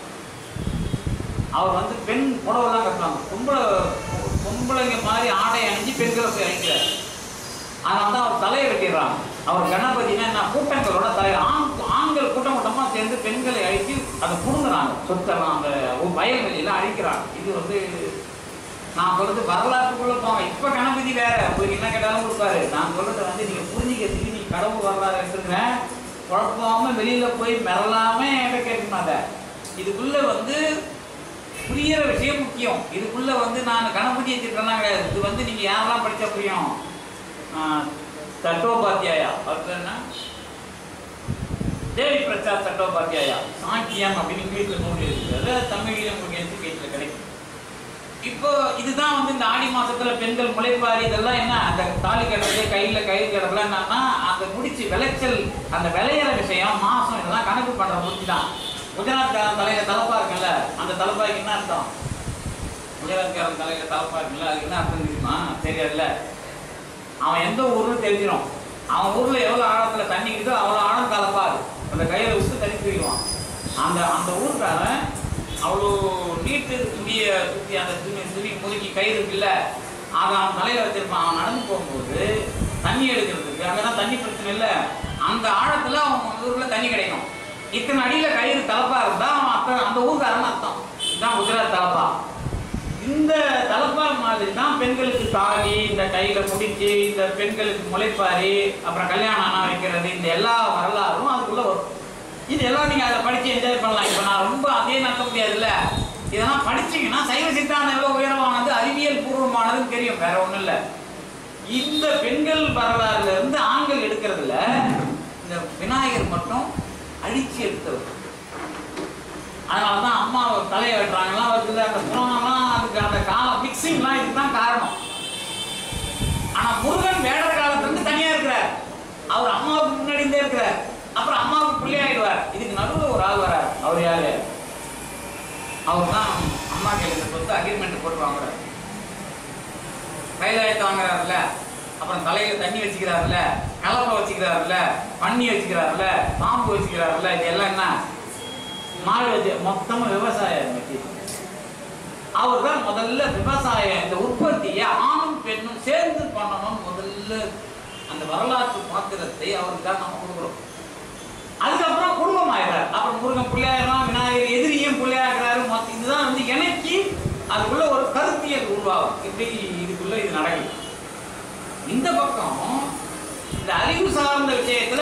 அவர் வந்து பெண் புடவைலாம் கட்டுவாங்க பொம்பளை பொம்பளைங்க மாதிரி ஆடை அணிஞ்சு பெண்களை போய் அழிக்கிறார் அதனால தான் அவர் தலையை வெட்டிடுறாங்க அவர் கணபதினா என்ன கூட்டங்களோட தலைவர் ஆண் ஆண்கள் கூட்டம் கூட்டமாக சேர்ந்து பெண்களை அழித்து அதை புடுங்குறாங்க சொத்தெல்லாம் அந்த வயல்வெளியெல்லாம் அழிக்கிறாங்க இது வந்து நான் சொல்றது வரலாற்றுக்குள்ள போங்க இப்ப கணபதி வேற உங்களுக்கு என்ன கேட்டாலும் கொடுப்பாரு நான் சொல்றது வந்து நீங்க புரிஞ்சுக்கிறதுக்கு நீ கடவுள் வரலாறு எடுத்துக்கிறேன் குழப்பாம வெளியில போய் மிரளாம என்கிட்ட கேட்கணும் அதை இதுக்குள்ள வந்து புரியிற விஷயம் முக்கியம் இதுக்குள்ள வந்து நான் கணபதி வச்சிருக்கேன்னா கிடையாது இது வந்து நீங்க யாரெல்லாம் படிச்சா புரியும் ஆஹ், தட்டோபாத்தியாயா அவர் பேர் என்ன தேவி பிரசாத் சட்டோபாத்தியாயா சாங்கியம் அப்படின்னு இங்கிலீஷ்ல நூல் இருக்கிறது தமிழில் உங்களுக்கு எஜுகேஷன்ல கிடைக்கும் இப்போ இதுதான் வந்து இந்த ஆடி மாசத்துல பெண்கள் முளைப்பாரி இதெல்லாம் என்ன அந்த தாலி கட்டுறது கையில கயிறு கிடக்குல என்னன்னா அந்த முடிச்சு விளைச்சல் அந்த விளையிற விஷயம் மாசம் இதெல்லாம் கணக்கு பண்ற முடிச்சு தான் குஜராத்காரன் தலையில தலப்பா இருக்குல்ல அந்த தலப்பாய்க்கு என்ன அர்த்தம் குஜராத்காரன் தலையில தலப்பா இருக்குல்ல அதுக்கு என்ன அர்த்தம் தெரியுமா தெரியாதுல்ல அவன் எந்த ஊர்னு தெரிஞ்சிடும் அவன் ஊர்ல எவ்வளவு ஆழத்துல தண்ணி இருக்குதோ அவ்வளவு ஆழம் கலப்பாது அந்த கையில விட்டு தண்ணி தூக்கிடுவான் அந்த அந்த ஊர்க்காரன் அவ்வளோ நீட்டு துணிய தூக்கி அந்த துணி துணி முதுக்கி கயிறு இருக்குல்ல அதை அவன் தலையில வச்சிருப்பான் அவன் நடந்து போகும்போது தண்ணி எடுக்கிறதுக்கு அங்கதான் தண்ணி பிரச்சனை இல்லை அந்த ஆழத்துல அவன் ஊர்ல தண்ணி கிடைக்கும் இத்தனை அடியில கயிறு தலப்பா இருந்தா அவன் அப்ப அந்த ஊர்க்காரன் அர்த்தம் இதுதான் குஜராத் தலப்பா இந்த தலப்பா மாதிரி தான் பெண்களுக்கு தாலி இந்த கையில முடிச்சு இந்த பெண்களுக்கு முளைப்பாரி அப்புறம் கல்யாணம் ஆனா வைக்கிறது இந்த எல்லா வரலாறும் அதுக்குள்ள வரும் இது எல்லாம் நீங்க அதை படிச்சு என்ஜாய் பண்ணலாம் இப்ப நான் ரொம்ப அதே நடத்த முடியாதுல்ல இதெல்லாம் படிச்சீங்கன்னா சைவ சித்தாந்தம் எவ்வளவு உயரமானது அறிவியல் பூர்வமானதுன்னு தெரியும் வேற ஒண்ணும் இல்ல இந்த பெண்கள் வரலாறுல இருந்து ஆண்கள் எடுக்கிறதுல இந்த விநாயகர் மட்டும் அழிச்சு எடுத்தவர் அதனாலதான் அம்மா ஒரு தலையை வெட்டுறாங்கலாம் வருது அந்த புராணம்லாம் அதுக்கு அந்த காலம் மிக்சிங்லாம் இதுதான் காரணம் ஆனா முருகன் வேடர் காலத்துல இருந்து தனியா இருக்கிறார் அவர் அம்மாவுக்கு முன்னாடி இருந்தே இருக்கிறார் அப்புறம் அம்மாவுக்கு பிள்ளையாயிடுவார் இதுக்கு நடுவுல ஒரு ஆள் வரார் அவர் யாரு அவர் தான் அம்மா கையில கொடுத்து அக்ரிமெண்ட் போட்டு வாங்குறாரு கைலாயத்தை வாங்குறாருல்ல அப்புறம் தலையில தண்ணி வச்சுக்கிறாருல்ல கலப்பை வச்சுக்கிறாருல்ல பன்னி வச்சுக்கிறாருல்ல பாம்பு வச்சுக்கிறாருல்ல இது எல்லாம் என்ன மாடு வச்சு மொத்தமா விவசாயம் வச்சு அவர் தான் முதல்ல விவசாயம் இந்த உற்பத்தியை ஆணும் பெண்ணும் சேர்ந்து பண்ணணும் முதல்ல அந்த வரலாற்று பாத்திரத்தை அவருக்கு தான் நம்ம கொடுக்குறோம் அதுக்கப்புறம் குடும்பம் ஆயிடுறாரு அப்புறம் முருகன் பிள்ளையாயிரம் விநாயகர் எதிரியும் பிள்ளையாகிறாரு மொத்தம் இதுதான் வந்து இணைக்கி அதுக்குள்ள ஒரு கருத்தியல் உருவாகும் இப்படி இதுக்குள்ள இது நடக்குது இந்த பக்கம் இந்த அறிவு